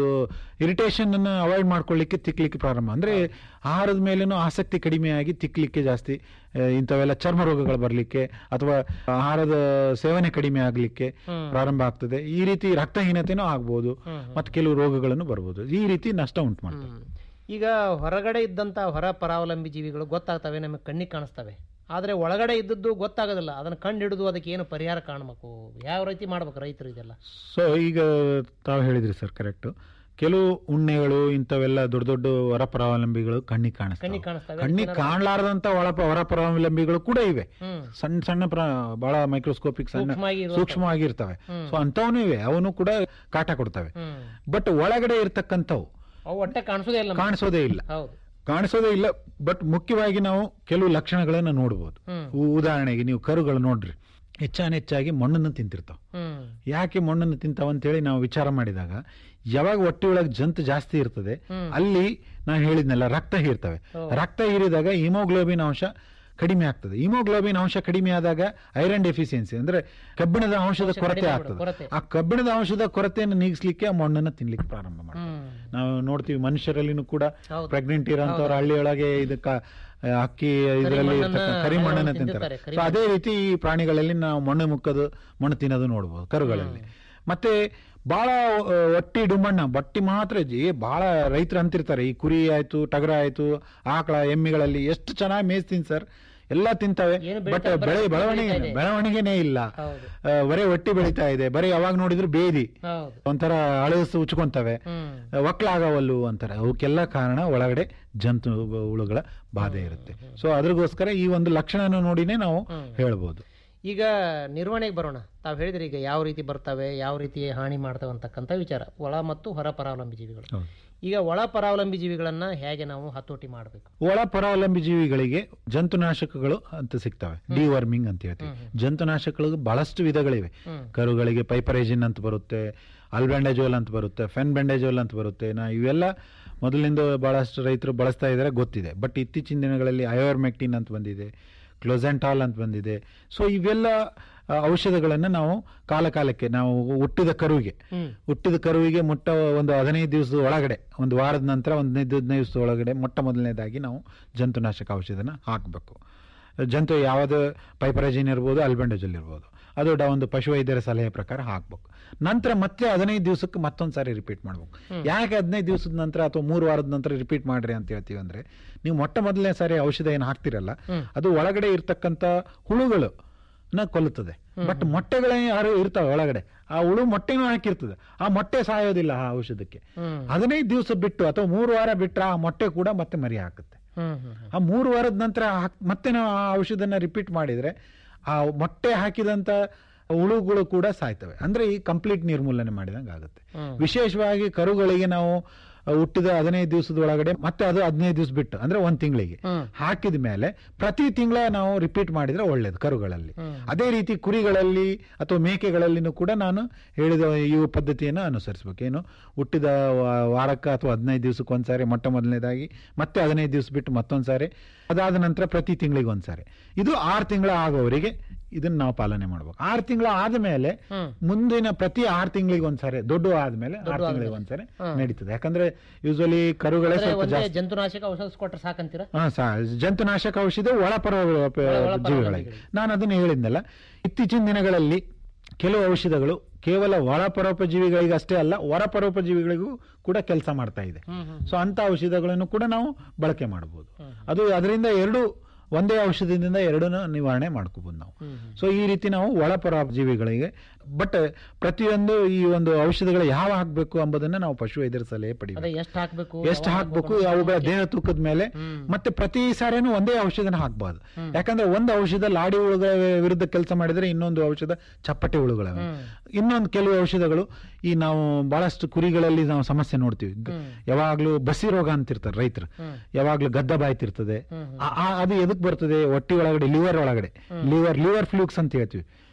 S13: ಇರಿಟೇಷನ್ ಅನ್ನ ಅವಾಯ್ಡ್ ಮಾಡ್ಕೊಳ್ಳಿಕ್ಕೆ ತಿಕ್ಲಿಕ್ಕೆ ಪ್ರಾರಂಭ ಅಂದ್ರೆ ಆಹಾರದ ಮೇಲೇನೂ ಆಸಕ್ತಿ ಕಡಿಮೆಯಾಗಿ ತಿಕ್ಲಿಕ್ಕೆ ಜಾಸ್ತಿ ಆ, ಇಂಥವೆಲ್ಲ ಚರ್ಮ ರೋಗಗಳು ಬರಲಿಕ್ಕೆ ಅಥವಾ ಆಹಾರದ ಸೇವನೆ ಕಡಿಮೆ ಆಗ್ಲಿಕ್ಕೆ
S12: ಹ್ಮ್.
S13: ಪ್ರಾರಂಭ ಆಗ್ತದೆ ಈ ರೀತಿ ರಕ್ತಹೀನತೆನೂ ಆಗ್ಬೋದು ಮತ್ತೆ ಕೆಲವು ರೋಗಗಳನ್ನು ಬರ್ಬೋದು ಈ ರೀತಿ ನಷ್ಟ ಉಂಟು ಮಾಡ್ತದೆ
S12: ಈಗ ಹೊರಗಡೆ ಇದ್ದಂತ ಹೊರ ಪರಾವಲಂಬಿ ಜೀವಿಗಳು ಗೊತ್ತಾಗ್ತವೆ ನಮಗೆ ಕಣ್ಣಿಗೆ ಕಾಣಿಸ್ತವೆ ಆದ್ರೆ ಒಳಗಡೆ ಇದ್ದದ್ದು ಗೊತ್ತಾಗೋದಿಲ್ಲ ಅದನ್ನ ಕಂಡು ಹಿಡಿದು ಅದಕ್ಕೆ ಏನು ಪರಿಹಾರ ಕಾಣಬೇಕು ಯಾವ ರೀತಿ ಮಾಡ್ಬೇಕು ರೈತರು ಇದೆಲ್ಲ
S13: ಸೊ ಈಗ ತಾವು ಹೇಳಿದ್ರಿ ಸರ್ ಕರೆಕ್ಟ್ ಕೆಲವು ಉಣ್ಣೆಗಳು ಇಂಥವೆಲ್ಲ ದೊಡ್ಡ ದೊಡ್ಡ ಹೊರಪರಾವಲಂಬಿಗಳು ಕಣ್ಣಿಗೆ ಕಾಣಿಸ್ತವೆ
S12: ಕಣ್ಣಿಗೆ ಕಾಣಿಸ್ತವೆ
S13: ಕಣ್ಣಿಗೆ ಕಾಣಲಾರದಂತ ಒಳ ಹೊರಪರಾವಲಂಬಿಗಳು ಕೂಡ ಇವೆ
S12: ಹ್ಮ್.
S13: ಸಣ್ಣ ಸಣ್ಣ ಪ್ರ ಬಹಳ ಮೈಕ್ರೋಸ್ಕೋಪಿಕ್ ಸಣ್ಣ
S12: ಸೂಕ್ಷ್ಮವಾಗಿ ಇರುವಂಥವು.
S13: ಸೂಕ್ಷ್ಮವಾಗಿರ್ತವೆ
S12: ಹ್ಮ್.
S13: ಸೊ ಅಂಥವೂ ಇವೆ ಅವನು ಕೂಡ ಕಾಟ ಕೊಡ್ತವೆ
S12: ಹ್ಮ್.
S13: ಬಟ್ ಒಳಗಡೆ ಇರ್ತಕ್ಕಂಥವು
S12: ಅವು ಒಟ್ಟೆ ಕಾಣಿಸೋದೇ ಇಲ್ಲ ನಮ್ಗೆ.
S13: ಕಾಣಿಸೋದೇ ಇಲ್ಲ
S12: ಹೌದು
S13: ಕಾಣಿಸೋದೇ ಇಲ್ಲ ಬಟ್ ಮುಖ್ಯವಾಗಿ ನಾವು ಕೆಲವು ಲಕ್ಷಣಗಳನ್ನ ನೋಡ್ಬೋದು
S12: ಹ್ಮ್.
S13: ಉ- ಉದಾಹರಣೆಗೆ ನೀವು ಕರುಗಳು ನೋಡ್ರಿ ಹೆಚ್ಚಾನೆಚ್ಚಾಗಿ ಮಣ್ಣನ್ನು ತಿಂತಿರ್ತಾವ
S12: ಹ್ಮ್
S13: ಯಾಕೆ ಮಣ್ಣನ್ನು ತಿಂತಾವ ಅಂತೇಳಿ ನಾವು ವಿಚಾರ ಮಾಡಿದಾಗ ಯಾವಾಗ ಹೊಟ್ಟೆ ಒಳಗೆ ಜಂತು ಜಾಸ್ತಿ ಇರ್ತದೆ
S12: ಹ್ಮ್.
S13: ಅಲ್ಲಿ ನಾನು ಹೇಳಿದ್ನಲ್ಲ ರಕ್ತ ಹೀರ್ತವೆ
S12: ಓ.
S13: ರಕ್ತ ಹೀರಿದಾಗ ಹಿಮೋಗ್ಲೋಬಿನ್ ಅಂಶ ಕಡಿಮೆ ಆಗ್ತದೆ ಹಿಮೋಗ್ಲೋಬಿನ್ ಅಂಶ ಕಡಿಮೆ ಆದಾಗ ಐರನ್ ಡೆಫಿಸಿಯನ್ಸಿ ಅಂದ್ರೆ ಕಬ್ಬಿಣದ ಅಂಶದ
S12: ಅಂಶ
S13: ಕೊರತೆ
S12: ಕಡಿಮೆ
S13: ಆಗ್ತದೆ
S12: ಕೊರತೆ.
S13: ಆ ಕಬ್ಬಿಣದ ಅಂಶದ ಕೊರತೆಯನ್ನು ನೀಗಿಸ್ಲಿಕ್ಕೆ ಆ ಮಣ್ಣನ್ನು ತಿನ್ಲಿಕ್ಕೆ ಪ್ರಾರಂಭ ಮಾಡ್ತದೆ
S12: ಹ್ಮ್
S13: ನಾವು ನೋಡ್ತೀವಿ ಮನುಷ್ಯರಲ್ಲಿನೂ ಕೂಡ
S12: ಹೌದು.
S13: ಪ್ರೆಗ್ನೆಂಟ್ ಇರೋಂಥವ್ರು ಹಳ್ಳಿಯೊಳಗೆ ಇದಕ್ಕ ಆ, ಅಕ್ಕಿ ಇದರಲ್ಲಿ
S12: ಮಣ್ಣನ್ನ,
S13: ಇರ್ತಕ್ಕಂಥ ಕರಿ ಮಣ್ಣನ್ನ
S12: ಹಣ್ಣನ್ನು
S13: ತಿಂತಾರೆ
S12: ತಿಂತಾರೆ, ಕರಿ
S13: ಸೊ ಅದೇ ರೀತಿ ಈ ಪ್ರಾಣಿಗಳಲ್ಲಿ ನಾವು ಮಣ್ಣು ಮುಕ್ಕದು ಮಣ್ಣು ತಿನ್ನೋದು ನೋಡ್ಬೋದು ಕರುಗಳಲ್ಲಿ ಮತ್ತೆ ಬಹಳ ಆ, ಒಟ್ಟಿ ಡುಮಣ್ಣ ಬಟ್ಟಿ ಮಾತ್ರ ಜಿ ಬಹಳ ರೈತರು ಅಂತಿರ್ತಾರೆ ಈ ಕುರಿ ಆಯ್ತು ಟಗರ ಆಯ್ತು ಆಕಳ ಎಮ್ಮಿಗಳಲ್ಲಿ ಎಷ್ಟು ಚೆನ್ನಾಗಿ ಮೇಯ್ಸ್ತೀನಿ ಸರ್ ಎಲ್ಲ ತಿಂತವೆ
S12: ಏನು
S13: ಬಟ್
S12: ಬೆಳೀತಾ-
S13: ಬೆಳೆ
S12: ಬರೀ
S13: ಬೆಳವಣಿಗೆ
S12: ಬೆಳೀತಾ ಇದೆ.
S13: ಬೆಳವಣಿಗೆನೇ ಇಲ್ಲ
S12: ಹೌದು
S13: ಆ, ಬರೀ ಒಟ್ಟಿ ಬೆಳೀತಾ ಇದೆ ಬರೀ ಯಾವಾಗ ನೋಡಿದ್ರು ಬೇದಿ
S12: ಹೌದು
S13: ಒಂಥರ ಅಳಸು ಉಚ್ಕೊಂತವೆ
S12: ಹ್ಮ್
S13: ಒಕ್ಲಾಗವಲ್ಲು ಅಂತಾರೆ ಅವಕ್ಕೆಲ್ಲ ಕಾರಣ ಒಳಗಡೆ ಜಂತು ಹುಳುಗಳ ಬಾಧೆ ಇರುತ್ತೆ ಸೊ ಅದ್ರಗೋಸ್ಕರ ಈ ಒಂದು ಲಕ್ಷಣನ ನೋಡಿನೇ ನಾವು ಹೇಳ್ಬೋದು
S12: ಈಗ ನಿರ್ವಹಣೆಗೆ ಬರೋಣ ತಾವು ಹೇಳಿದ್ರಿ ಈಗ ಯಾವ ರೀತಿ ಬರ್ತವೆ ಯಾವ ರೀತಿ ಹಾನಿ ಮಾಡ್ತವೆ ಅಂತಕ್ಕಂಥ ವಿಚಾರ ಒಳ ಮತ್ತು ಹೊರ ಪರಾವಲಂಬಿ ಜೀವಿಗಳು
S13: ಹೌದು.
S12: ಈಗ ಒಳ ಪರಾವಲಂಬಿ ಜೀವಿಗಳನ್ನ ಹೇಗೆ ನಾವು ಹತೋಟಿ ಮಾಡಬೇಕು
S13: ಒಳ ಪರಾವಲಂಬಿ ಜೀವಿಗಳಿಗೆ ಜಂತುನಾಶಕಗಳು ಅಂತ ಸಿಗ್ತವೆ ಡಿವರ್ಮಿಂಗ್ ಅಂತ ಹೇಳ್ತೀವಿ ಜಂತುನಾಶಕಗಳು ಬಹಳಷ್ಟು ವಿಧಗಳಿವೆ
S12: ಹ್ಮ್.
S13: ಕರುಗಳಿಗೆ ಪೈಪರೇಜಿನ್ ಅಂತ ಬರುತ್ತೆ ಅಲ್ಬೆಂಡಜೋಲ್ ಅಂತ ಬರುತ್ತೆ ಫೆನ್ ಬೆಂಡಜೋಲ್ ಅಂತ ಬರುತ್ತೆ ನಾ ಇವೆಲ್ಲ ಮೊದಲಿಂದ ಬಹಳಷ್ಟು ರೈತರು ಬಳಸ್ತಾ ಇದ್ದಾರೆ ಗೊತ್ತಿದೆ ಬಟ್ ಇತ್ತೀಚಿನ ದಿನಗಳಲ್ಲಿ ಅಯೋರ್ಮೆಕ್ಟಿನ್ ಅಂತ ಬಂದಿದೆ ಕ್ಲೋಸೆಂಟಾಲ್ ಅಂತ ಬಂದಿದೆ ಸೊ ಇವೆಲ್ಲ ಆ, ಔಷಧಗಳನ್ನು ನಾವು ಕಾಲ ಕಾಲಕ್ಕೆ ನಾವು ಹುಟ್ಟಿದ ಕರುವಿಗೆ
S12: ಹ್ಮ್.
S13: ಹುಟ್ಟಿದ ಕರುವಿಗೆ ಮೊಟ್ಟ ಒಂದು ಹದಿನೈದು ದಿವಸದ ಒಳಗಡೆ ಒಂದು ವಾರದ ನಂತರ ಒಂದು ಹದಿನೈದು ಹದಿನೈದು ದಿವಸದ ಒಳಗಡೆ ಮೊಟ್ಟ ಮೊದಲನೇದಾಗಿ ನಾವು ಜಂತುನಾಶಕ ಔಷಧನ ಹಾಕಬೇಕು ಜಂತು ಯಾವುದು ಪೈಪರಾಜಿನ್ ಇರ್ಬೋದು ಅಲ್ಬೆಂಡಜಲ್ ಇರ್ಬೋದು ಅದು ಡ- ಒಂದು ಪಶುವೈದ್ಯರ ಸಲಹೆ ಪ್ರಕಾರ ಹಾಕ್ಬೇಕು ನಂತರ ಮತ್ತೆ ಹದಿನೈದು ದಿವಸಕ್ಕೆ ಮತ್ತೊಂದು ಸಾರಿ ರಿಪೀಟ್ ಮಾಡ್ಬೇಕು ಯಾಕೆ ಹದಿನೈದು ದಿವಸದ ನಂತರ ಅಥವಾ ಮೂರು ವಾರದ ನಂತರ ರಿಪೀಟ್ ಮಾಡ್ರಿ ಅಂತ ಹೇಳ್ತೀವಿ ಅಂದ್ರೆ ನೀವು ಮೊಟ್ಟ ಮೊದಲನೇ ಸಾರಿ ಔಷಧ ಏನು ಹಾಕ್ತಿರಲ್ಲ ಅದು ಒಳಗಡೆ ಇರ್ತಕ್ಕಂಥ ಹುಳುಗಳು ನ ಕೊಲ್ಲುತ್ತದೆ ಬಟ್ ಮೊಟ್ಟೆಗಳೇ ಯಾರು ಇರ್ತಾವೆ ಒಳಗಡೆ ಆ ಹುಳು ಮೊಟ್ಟೆನೂ ಹಾಕಿರ್ತದೆ ಆ ಮೊಟ್ಟೆ ಸಾಯೋದಿಲ್ಲ ಆ ಔಷಧಕ್ಕೆ
S12: ಹ್ಮ್.
S13: ಹದಿನೈದು ದಿವಸ ಬಿಟ್ಟು ಅಥವಾ ಮೂರು ವಾರ ಬಿಟ್ಟರೆ ಆ ಮೊಟ್ಟೆ ಕೂಡ ಮತ್ತೆ ಮರಿ ಹಾಕುತ್ತೆ
S12: ಹ್ಮ್ ಹ್ಮ್
S13: ಆ ಮೂರು ವಾರದ ನಂತರ ಹಾಕ್- ಮತ್ತೆ ನಾವು ಆ ಔಷಧನ ರಿಪೀಟ್ ಮಾಡಿದ್ರೆ ಆ ಮೊಟ್ಟೆ ಹಾಕಿದಂತ ಹುಳುಗಳು ಕೂಡ ಸಾಯ್ತವೆ ಅಂದ್ರೆ ಈ ಕಂಪ್ಲೀಟ್ ನಿರ್ಮೂಲನೆ ಮಾಡಿದಂಗೆ ಆಗುತ್ತೆ
S12: ಹ್ಮ್.
S13: ವಿಶೇಷವಾಗಿ ಕರುಗಳಿಗೆ ನಾವು ಆ, ಹುಟ್ಟಿದ ಹದಿನೈದು ದಿವಸದ ಒಳಗಡೆ ಮತ್ತೆ ಅದು ಹದಿನೈದು ದಿವಸ ಬಿಟ್ಟು ಅಂದ್ರೆ ಒಂದ್ ತಿಂಗಳಿಗೆ
S12: ಹ್ಮ್.
S13: ಹಾಕಿದ ಮೇಲೆ ಪ್ರತಿ ತಿಂಗಳ ನಾವು ರಿಪೀಟ್ ಮಾಡಿದ್ರೆ ಒಳ್ಳೇದು ಕರುಗಳಲ್ಲಿ
S12: ಹ್ಮ್.
S13: ಅದೇ ರೀತಿ ಕುರಿಗಳಲ್ಲಿ ಅಥವಾ ಮೇಕೆಗಳಲ್ಲಿನೂ ಕೂಡ ನಾನು ಹೇಳಿದ ಈ ಪದ್ಧತಿಯನ್ನು ಅನುಸರಿಸಬೇಕು ಏನು ಹುಟ್ಟಿದ ವಾ- ವಾರಕ್ಕೆ ಅಥವಾ ಹದಿನೈದು ದಿವಸಕ್ಕೆ ಒಂದ್ಸಾರಿ ಮೊಟ್ಟ ಮೊದಲನೇದಾಗಿ ಮತ್ತೆ ಹದಿನೈದು ದಿವಸ ಬಿಟ್ಟು ಮತ್ತೊಂದು ಸಾರಿ ಅದಾದ ನಂತರ ಪ್ರತಿ ತಿಂಗಳಿಗೆ ಒಂದ್ಸಾರಿ ಇದು ಆರು ತಿಂಗಳ ಆಗೋವರೆಗೆ ಇದನ್ನ ನಾವು ಪಾಲನೆ ಮಾಡ್ಬೇಕು ಆರು ತಿಂಗಳ ಆದ್ಮೇಲೆ
S12: ಹ್ಮ್.
S13: ಮುಂದಿನ ಪ್ರತಿ ಆರು ತಿಂಗಳಿಗೆ ಒಂದ್ಸಾರಿ ದೊಡ್ಡ ಆದ್ಮೇಲೆ ಆರು
S12: ದೊಡ್ಡ
S13: ತಿಂಗಳಿಗೆ
S12: ಆದ್ಮೇಲೆ.
S13: ಒಂದ್ಸಾರಿ
S12: ಹ್ಮ್.
S13: ನಡೀತದೆ ಯಾಕಂದ್ರೆ ಯೂಶಲಿ ಕರುಗಳೇ
S12: ಅಂದ್ರೆ
S13: ಸ್ವಲ್ಪ
S12: ಒಂದೇ
S13: ಜಾಸ್ತಿ
S12: ಜಂತುನಾಶಕ ಔಷಧ ಕೊಟ್ರೆ ಸಾಕಂತೀರಾ
S13: ಹಾ ಸಾ ಜಂತುನಾಶಕ ಔಷಧ ಒಳಪರ
S12: ಒಳಪರ
S13: ಜೀವಿಗಳಿಗೆ ನಾನು ಅದನ್ನು ಹೇಳಿದ್ನಲ್ಲ ಇತ್ತೀಚಿನ ದಿನಗಳಲ್ಲಿ ಕೆಲವು ಔಷಧಗಳು ಕೇವಲ ಒಳಪರೋಪಜೀವಿಗಳಿಗೆ ಅಷ್ಟೇ ಅಲ್ಲ ಹೊರಪರೋಪಜೀವಿಗಳಿಗೂ ಕೂಡ ಕೆಲಸ ಮಾಡ್ತಾ ಇದೆ
S12: ಹ್ಮ್ ಹ್ಮ್
S13: ಸೊ ಅಂತ ಔಷಧಗಳನ್ನು ಕೂಡ ನಾವು ಬಳಕೆ ಮಾಡಬಹುದು ಅದು ಅದರಿಂದ ಎರಡು ಒಂದೇ ಔಷಧದಿಂದ ಎರಡನ್ನು ನಿವಾರಣೆ ಮಾಡ್ಕೋಬಹುದು ನಾವು
S12: ಹ್ಮ್
S13: ಸೊ ಈ ರೀತಿ ನಾವು ಒಳಪರಾಜೀವಿಗಳಿಗೆ ಬಟ್ ಪ್ರತಿಯೊಂದು ಈ ಒಂದು ಔಷಧಗಳು ಯಾವ ಹಾಕಬೇಕು ಎಂಬುದನ್ನ ನಾವು ಪಶುವೈದ್ಯರ ಸಲಹೆ
S12: ಅದೇ
S13: ಪಡಿಬೇಕು
S12: ಎಷ್ಟು ಹಾಕ್ಬೇಕು
S13: ಎಷ್ಟು
S12: ಯಾವಾಗ
S13: ಹಾಕ್ಬೇಕು
S12: ಹಾಕ್ಬೇಕು
S13: ಅವುಗಳ
S12: ಅಂತ
S13: ದೇಹ ತೂಕದ ಮೇಲೆ
S12: ಹ್ಮ್.
S13: ಮತ್ತೆ ಪ್ರತಿ ಸಾರಿನೂ ಒಂದೇ ಔಷಧನ ಹಾಕಬಾರ್ದು
S12: ಹ್ಮ್.
S13: ಯಾಕಂದ್ರೆ ಒಂದು ಔಷಧ ಲಾಡಿ ಹುಳುಗಳ ವಿರುದ್ಧ ಕೆಲಸ ಮಾಡಿದ್ರೆ ಇನ್ನೊಂದು ಔಷಧ ಚಪ್ಪಟೆ ಹುಳುಗಳವೆ
S12: ಹ್ಮ್.
S13: ಇನ್ನೊಂದು ಕೆಲವು ಔಷಧಗಳು ಈ ನಾವು ಬಹಳಷ್ಟು ಕುರಿಗಳಲ್ಲಿ ನಾವು ಸಮಸ್ಯೆ ನೋಡ್ತೀವಿ ಗ-
S12: ಹ್ಮ್.
S13: ಯಾವಾಗ್ಲೂ ಬಸಿ ರೋಗ ಅಂತಿರ್ತಾರೆ ರೈತರು
S12: ಹ್ಮ್.
S13: ಯಾವಾಗ್ಲೂ ಗದ್ದ ಬಾಯ್ತಿರ್ತದೆ
S12: ಹ್ಮ್, ಹ್ಮ್.
S13: ಆ- ಆ- ಅದು ಎದಕ್ ಬರ್ತದೆ ಹೊಟ್ಟಿ ಒಳಗಡೆ ಲಿವರ್ ಒಳಗಡೆ ಲಿವರ್ ಲಿವರ್ ಫ್ಲೂಕ್ಸ್ ಅಂತ ಹೇಳ್ತೀವಿ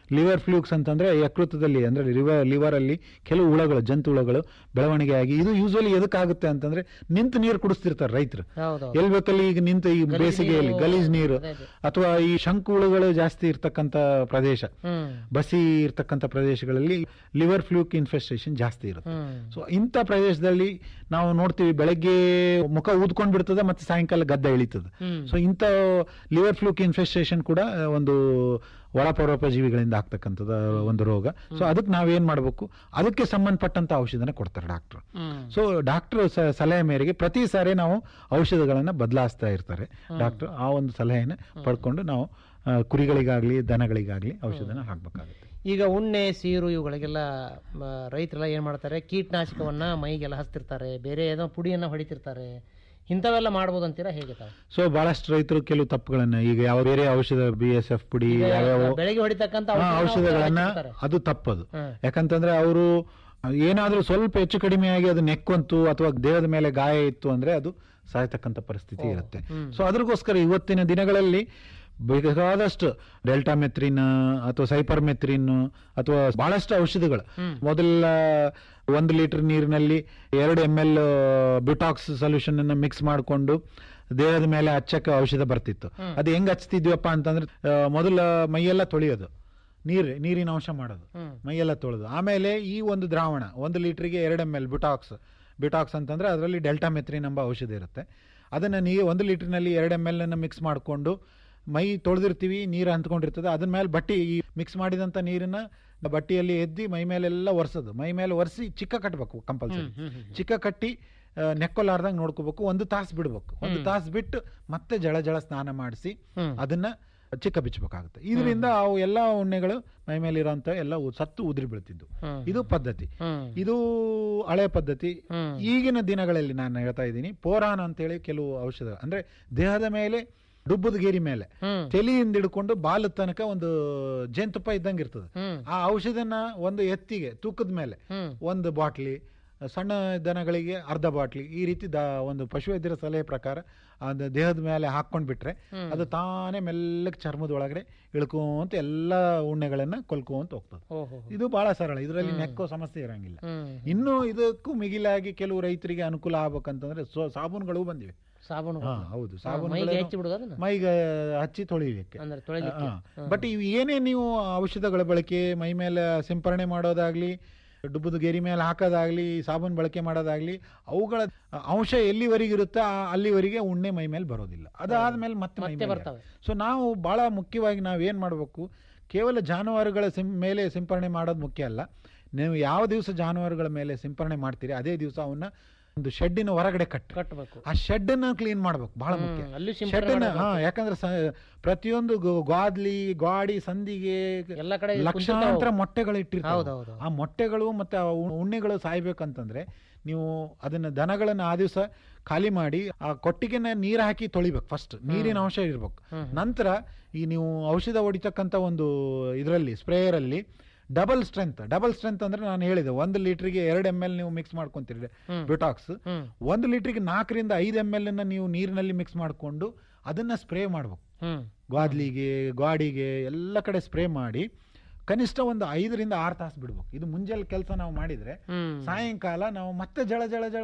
S13: ಲಿವರ್ ಫ್ಲೂಕ್ಸ್ ಅಂತಂದ್ರೆ ಯಕೃತದಲ್ಲಿ ಅಂದ್ರೆ ಲಿವರ್ ಲಿವರ್ ಅಲ್ಲಿ ಕೆಲವು ಹುಳಗಳು ಜಂತು ಹುಳಗಳು ಬೆಳವಣಿಗೆ ಆಗಿ ಇದು ಯೂಶಲಿ ಎದಕ್ಕಾಗುತ್ತೆ ಅಂತಂದ್ರೆ ನಿಂತು ನೀರು ಕುಡಿಸ್ತಿರ್ತಾರೆ ರೈತರು
S12: ಹೌದೌದು.
S13: ಎಲ್ ಬೇಕಲ್ಲಿ ಈಗ ನಿಂತು ಈ
S12: ಗಲೀಜ್
S13: ಬೇಸಿಗೆಯಲ್ಲಿ
S12: ನೀರು,
S13: ಗಲೀಜ್ ನೀರು
S12: ಅದೇ ಅದೇ.
S13: ಅಥವಾ ಈ ಶಂಕು ಹುಳುಗಳು ಜಾಸ್ತಿ ಇರ್ತಕ್ಕಂಥ ಪ್ರದೇಶ
S12: ಹ್ಮ್.
S13: ಬಸಿ ಇರ್ತಕ್ಕಂಥ ಪ್ರದೇಶಗಳಲ್ಲಿ ಲಿವರ್ ಫ್ಲೂಕ್ ಇನ್ಫೆಸ್ಟೇಷನ್ ಜಾಸ್ತಿ ಇರುತ್ತೆ
S12: ಹ್ಮ್.
S13: ಸೊ ಇಂಥ ಪ್ರದೇಶದಲ್ಲಿ ನಾವು ನೋಡ್ತೀವಿ ಬೆಳಗ್ಗೆ ಮುಖ ಊದ್ಕೊಂಡ್ ಬಿಡ್ತದೆ ಮತ್ತೆ ಸಾಯಂಕಾಲ ಗದ್ದೆ ಇಳಿತದೆ
S12: ಹ್ಮ್.
S13: ಸೊ ಇಂಥ ಲಿವರ್ ಫ್ಲೂಕ್ ಇನ್ಫೆಸ್ಟೇಷನ್ ಕೂಡ ಒಂದು ಒಳಪರೋಪಜೀವಿಗಳಿಂದ ಆಗ್ತಕ್ಕಂಥದ್ದು ಒಂದು ರೋಗ ಸೊ ಅದಕ್ಕೆ ನಾವೇನ್ ಮಾಡಬೇಕು ಅದಕ್ಕೆ ಸಂಬಂಧಪಟ್ಟಂತ ಔಷಧನ ಕೊಡ್ತಾರೆ ಡಾಕ್ಟರ್
S12: ಹ್ಮ್.
S13: ಸೊ ಡಾಕ್ಟರ್ ಸಲಹೆ ಮೇರೆಗೆ ಪ್ರತಿ ಸಾರಿ ನಾವು ಔಷಧಗಳನ್ನ ಬದಲಾಯಿಸ್ತಾ ಇರ್ತಾರೆ
S12: ಹ್ಮ್.
S13: ಡಾಕ್ಟರ್ ಆ ಒಂದು ಸಲಹೆನ ಪಡ್ಕೊಂಡು ನಾವು ಆ, ಕುರಿಗಳಿಗಾಗ್ಲಿ ದನಗಳಿಗಾಗ್ಲಿ ಔಷಧನ ಹಾಕ್ಬೇಕಾಗುತ್ತೆ
S12: ಈಗ ಉಣ್ಣೆ ಸೀರು ಇವುಗಳಿಗೆಲ್ಲ ಮ, ರೈತರೆಲ್ಲ ಏನ್ ಮಾಡ್ತಾರೆ ಕೀಟನಾಶಕವನ್ನ ಮೈಗೆಲ್ಲ ಹಚ್ತಿರ್ತಾರೆ ಬೇರೆ ಏನೋ ಪುಡಿಯನ್ನ ಹೊಡಿತಿರ್ತಾರೆ ಇಂಥವೆಲ್ಲ ಮಾಡ್ಬೋದು ಅಂತೀರಾ ಹೇಗೆ ತಾವು
S13: ಸೊ ಬಹಳಷ್ಟು ರೈತರು ಕೆಲವು ತಪ್ಪುಗಳನ್ನ ಈಗ ಯಾವ ಬೇರೆ ಔಷಧ ಬಿ ಎಸ್ ಎಫ್ ಪುಡಿ
S12: ಈಗ
S13: ಯಾವ್ಯಾವ
S12: ಬೆಳಗ್ಗೆ ಹೊಡಿತಕ್ಕಂಥ
S13: ಆ,
S12: ಔಷಧನ
S13: ಔಷಧಗಳನ್ನ
S12: ಹಚ್ತಿರ್ತಾರೆ.
S13: ಅದು ತಪ್ಪದು
S12: ಹ್ಮ್.
S13: ಯಾಕಂತಂದ್ರೆ ಅವರು ಏನಾದ್ರೂ ಸ್ವಲ್ಪ ಹೆಚ್ಚು ಕಡಿಮೆ ಆಗಿ ಅದು ನೆಕ್ಕೊಂತು ಅಥವಾ ದೇಹದ ಮೇಲೆ ಗಾಯ ಇತ್ತು ಅಂದ್ರೆ ಅದು ಸಾಯ್ತಕ್ಕಂಥ ಪರಿಸ್ಥಿತಿ ಇರುತ್ತೆ
S12: ಹ್ಮ್.
S13: ಸೊ ಅದಕ್ಕೋಸ್ಕರ ಇವತ್ತಿನ ದಿನಗಳಲ್ಲಿ ಬೇಕಾದಷ್ಟು ಡೆಲ್ಟಾ ಮೆತ್ರಿನ್ ಅಥವಾ ಸೈಪರ್ ಮೆತ್ರಿನ್ ಅಥವಾ ಬಹಳಷ್ಟು ಔಷಧಿಗಳು
S12: ಹ್ಮ್.
S13: ಮೊದಲ ಒಂದು ಲೀಟರ್ ನೀರಿನಲ್ಲಿ ಎರಡು ಎಮ್ ಎಲ್ ಬ್ಯೂಟಾಕ್ಸ್ ಸೊಲ್ಯೂಷನ್ ಅನ್ನ ಮಿಕ್ಸ್ ಮಾಡಿಕೊಂಡು ದೇಹದ ಮೇಲೆ ಹಚ್ಚಕ್ಕೆ ಔಷಧ ಬರ್ತಿತ್ತು
S12: ಹ್ಮ್.
S13: ಅದು ಹೆಂಗ್ ಹಚ್ತಿದ್ವಪ್ಪ ಅಂತಂದ್ರೆ ಆ, ಮೊದಲ ಮೈಯೆಲ್ಲ ತೊಳೆಯೋದು ನೀರು ನೀರಿನ ಅಂಶ ಮಾಡೋದು
S12: ಹ್ಮ್.
S13: ಮೈಯೆಲ್ಲ ತೊಳೆದು ಆಮೇಲೆ ಈ ಒಂದು ದ್ರಾವಣ ಒಂದು ಲೀಟರ್ಗೆ ಎರಡು ಎಮ್ ಎಲ್ ಬ್ಯೂಟಾಕ್ಸ್ ಬ್ಯೂಟಾಕ್ಸ್ ಅಂತಂದ್ರೆ ಅದರಲ್ಲಿ ಡೆಲ್ಟಾ ಮೆತ್ರಿನ್ ಎಂಬ ಔಷಧ ಇರುತ್ತೆ ಅದನ್ನ ನೀವು ಒಂದು ಲೀಟರ್ನಲ್ಲಿ ಎರಡು ಎಮ್ ಎಲ್ ಅನ್ನ ಮಿಕ್ಸ್ ಮಾಡಿಕೊಂಡು ಮೈ ತೊಳೆದಿರ್ತೀವಿ ನೀರು ಹಂತ್ಕೊಂಡಿರ್ತದೆ ಅದ್ರ ಮೇಲೆ ಬಟ್ಟೆ ಈ ಮಿಕ್ಸ್ ಮಾಡಿದಂಥ ನೀರನ್ನ ಬಟ್ಟೆಯಲ್ಲಿ ಎದ್ದಿ ಮೈ ಮೇಲೆಲ್ಲ ಒರೆಸೋದು ಮೈ ಮೇಲೆ ಒರೆಸಿ ಚಿಕ್ಕ ಕಟ್ಟಬೇಕು ಕಂಪಲ್ಸರಿ
S12: ಹ್ಮ್, ಹ್ಮ್, ಹ್ಮ್.
S13: ಚಿಕ್ಕ ಕಟ್ಟಿ ಆ, ನೆಕ್ಕೊಲಾರ್ದಂಗೆ ನೋಡ್ಕೋಬೇಕು ಒಂದು ತಾಸು ಬಿಡ್ಬೇಕು ಒಂದು
S12: ಹ್ಮ್.
S13: ತಾಸು ಬಿಟ್ಟು ಮತ್ತೆ ಜಳ ಜಳ ಸ್ನಾನ ಮಾಡಿಸಿ
S12: ಹ್ಮ್.
S13: ಅದನ್ನ ಚಿಕ್ಕ ಬಿಚ್ಚಬೇಕಾಗುತ್ತೆ ಇದರಿಂದ ಅವು ಎಲ್ಲ ಉಣ್ಣೆಗಳು ಮೈ ಮೇಲೆ ಇರೋಂಥ ಎಲ್ಲ ಉ- ಸತ್ತು ಉದುರಿ ಬೀಳ್ತಿದ್ದು
S12: ಹ್ಮ್.
S13: ಇದು ಪದ್ಧತಿ
S12: ಹ್ಮ್.
S13: ಇದು ಹಳೆ ಪದ್ಧತಿ
S12: ಹ್ಮ್.
S13: ಈಗಿನ ದಿನಗಳಲ್ಲಿ ನಾನು ಹೇಳ್ತಾ ಇದ್ದೀನಿ ಪೋರಾನ್ ಅಂತೇಳಿ ಕೆಲವು ಔಷಧ ಅಂದ್ರೆ ದೇಹದ ಮೇಲೆ ಡುಬ್ಬದ ಗೇರಿ ಮೇಲೆ
S12: ಹ್ಮ್.
S13: ತಲೆಯಿಂದ ಹಿಡ್ಕೊಂಡು ಬಾಲದ ತನಕ ಒಂದು ಜೇನುತುಪ್ಪ ಇದ್ದಂಗೆ ಇರ್ತದೆ
S12: ಹ್ಮ್.
S13: ಆ ಔಷಧನ ಒಂದು ಎತ್ತಿಗೆ ತೂಕದ ಮೇಲೆ
S12: ಹ್ಮ್.
S13: ಒಂದು ಬಾಟ್ಲಿ ಸಣ್ಣ ದನಗಳಿಗೆ ಅರ್ಧ ಬಾಟ್ಲಿ ಈ ರೀತಿ ದ ಒಂದು ಪಶುವೈದ್ಯರ ಸಲಹೆ ಪ್ರಕಾರ ಅದು ದೇಹದ ಮೇಲೆ ಹಾಕೊಂಡ್ ಬಿಟ್ರೆ
S12: ಹ್ಮ್.
S13: ಅದು ತಾನೇ ಮೆಲ್ಲಗೆ ಚರ್ಮದ ಒಳಗಡೆ ಇಳ್ಕೊಂತ ಎಲ್ಲ ಉಣ್ಣೆಗಳನ್ನ ಕೊಲ್ಕೊಂತ ಹೋಗ್ತದೆ
S12: ಓಹೋ.
S13: ಇದು ಬಹಳ ಸರಳ ಇದರಲ್ಲಿ
S12: ಹ್ಮ್.
S13: ನೆಕ್ಕೋ ಸಮಸ್ಯೆ ಇರಂಗಿಲ್ಲ
S12: ಹ್ಮ್.
S13: ಇನ್ನು ಇದಕ್ಕೂ ಮಿಗಿಲಾಗಿ ಕೆಲವು ರೈತರಿಗೆ ಅನುಕೂಲ ಆಗ್ಬೇಕಂತಂದ್ರೆ ಸೊ- ಸಾಬೂನುಗಳು ಬಂದಿವೆ
S12: ಸಾಬೂನು
S13: ಹಾ, ಹೌದು
S12: ಹಾ,
S13: ಸಾಬೂನು
S12: ಮೈಗೆ ಹಚ್ಚಿ ಬಿಡೋದು ಅದನ್ನ?
S13: ಮೈಗೆ ಹಚ್ಚಿ ತೊಳಿಲಿಕ್ಕೆ
S12: ಅಂದ್ರೆ ತೊಳಿಲಿಕ್ಕೆ? ಹಾ.
S13: ಬಟ್ ಇವು ಏನೇ ನೀವು ಔಷಧಗಳ ಬಳಕೆ ಮೈ ಮೇಲೆ ಸಿಂಪರಣೆ ಮಾಡೋದಾಗ್ಲಿ ಡುಬ್ಬದ ಗೆರಿ ಮೇಲೆ ಹಾಕೋದಾಗ್ಲಿ ಸಾಬೂನು ಬಳಕೆ ಮಾಡೋದಾಗ್ಲಿ ಅವುಗಳ ಅಂಶ ಎಲ್ಲಿವರೆಗೆ ಇರುತ್ತೋ ಆ- ಅಲ್ಲಿವರೆಗೆ ಉಣ್ಣೆ ಮೈ ಮೇಲೆ ಬರೋದಿಲ್ಲ ಅದಾದ್ಮೇಲೆ ಮತ್ತೆ ಮೈ
S12: ಮತ್ತೆ
S13: ಮೇಲೆ
S12: ಬರ್ತವೆ.
S13: ಸೊ ನಾವು ಬಹಳ ಮುಖ್ಯವಾಗಿ ನಾವು ಏನ್ ಮಾಡಬೇಕು ಕೇವಲ ಜಾನುವಾರುಗಳ ಸಿಂ ಮೇಲೆ ಸಿಂಪರಣೆ ಮಾಡೋದು ಮುಖ್ಯ ಅಲ್ಲ ನೀವು ಯಾವ ದಿವಸ ಜಾನುವಾರುಗಳ ಮೇಲೆ ಸಿಂಪರಣೆ ಮಾಡ್ತೀರಿ ಅದೇ ದಿವಸ ಅವನ್ನ ಒಂದು ಶೆಡ್ಡಿನ ಹೊರಗಡೆ ಕಟ್ಟು
S12: ಕಟ್ಟಬೇಕು
S13: ಆ ಶೆಡ್ ಅನ್ನ ಕ್ಲೀನ್ ಮಾಡ್ಬೇಕು ಬಹಳ
S12: ಹ್ಮ್,
S13: ಮುಖ್ಯ
S12: ಅಲ್ಲಿ ಸಿಂಪರಣೆ
S13: ಶೆಡ್ ಅನ್ನ
S12: ಮಾಡ್ಬೇಕು.
S13: ಹಾ ಯಾಕಂದ್ರೆ ಸ- ಪ್ರತಿಯೊಂದು ಗೊ- ಗಾದ್ಲಿ ಗಾಡಿ ಸಂದಿಗೆ
S12: ಎಲ್ಲ ಕಡೆ
S13: ಲಕ್ಷಾಂತರ
S12: ಕುಂತಿರ್ತಾವೆ.
S13: ಮೊಟ್ಟೆಗಳು ಇಟ್ಟಿರ್ತಾವೆ
S12: ಹೌದೌದು.
S13: ಆ ಮೊಟ್ಟೆಗಳು ಮತ್ತೆ ಆ ಉ- ಉಣ್ಣೆಗಳು ಸಾಯ್ಬೇಕಂತಂದ್ರೆ ನೀವು ಅದನ್ನ ದನಗಳನ್ನ ಆ ದಿವಸ ಖಾಲಿ ಮಾಡಿ ಆ ಕೊಟ್ಟಿಗೆನ ನೀರು ಹಾಕಿ ತೊಳಿಬೇಕು ಫಸ್ಟ್ ನೀರಿನ ಅಂಶ ಇರ್ಬೇಕು
S12: ಹ್ಮ್.
S13: ನಂತರ ಈ ನೀವು ಔಷಧ ಹೊಡಿತಕ್ಕಂಥ ಒಂದು ಇದರಲ್ಲಿ ಸ್ಪ್ರೇಯರ್ ಅಲ್ಲಿ ಡಬಲ್ ಸ್ಟ್ರೆಂತ್ ಡಬಲ್ ಸ್ಟ್ರೆಂತ್ ಅಂದ್ರೆ ನಾನು ಹೇಳಿದೆ ಒಂದು ಲೀಟರ್ಗೆ ಎರಡು ಎಮ್ ಎಲ್ ನೀವು ಮಿಕ್ಸ್ ಮಾಡ್ಕೊಂತೀರಿ
S12: ಹ್ಮ್.
S13: ಬ್ಯೂಟಾಕ್ಸ್
S12: ಹ್ಮ್.
S13: ಒಂದು ಲೀಟರ್ಗೆ ನಾಲ್ಕರಿಂದ ಐದು ಎಮ್ ಎಲ್ ಅನ್ನ ನೀವು ನೀರಿನಲ್ಲಿ ಮಿಕ್ಸ್ ಮಾಡಿಕೊಂಡು ಅದನ್ನ ಸ್ಪ್ರೇ ಮಾಡ್ಬೇಕು
S12: ಹ್ಮ್.
S13: ಗ್ವಾದ್ಲಿಗೆ ಗಾಡಿಗೆ ಎಲ್ಲ ಕಡೆ ಸ್ಪ್ರೇ ಮಾಡಿ ಕನಿಷ್ಠ ಒಂದು ಐದರಿಂದ ಆರು ತಾಸು ಬಿಡ್ಬೇಕು ಇದು ಮುಂಜಾನೆ ಕೆಲಸ ನಾವು ಮಾಡಿದ್ರೆ
S12: ಹ್ಮ್.
S13: ಸಾಯಂಕಾಲ ನಾವು ಮತ್ತೆ ಜಳ ಜಳ ಜಳ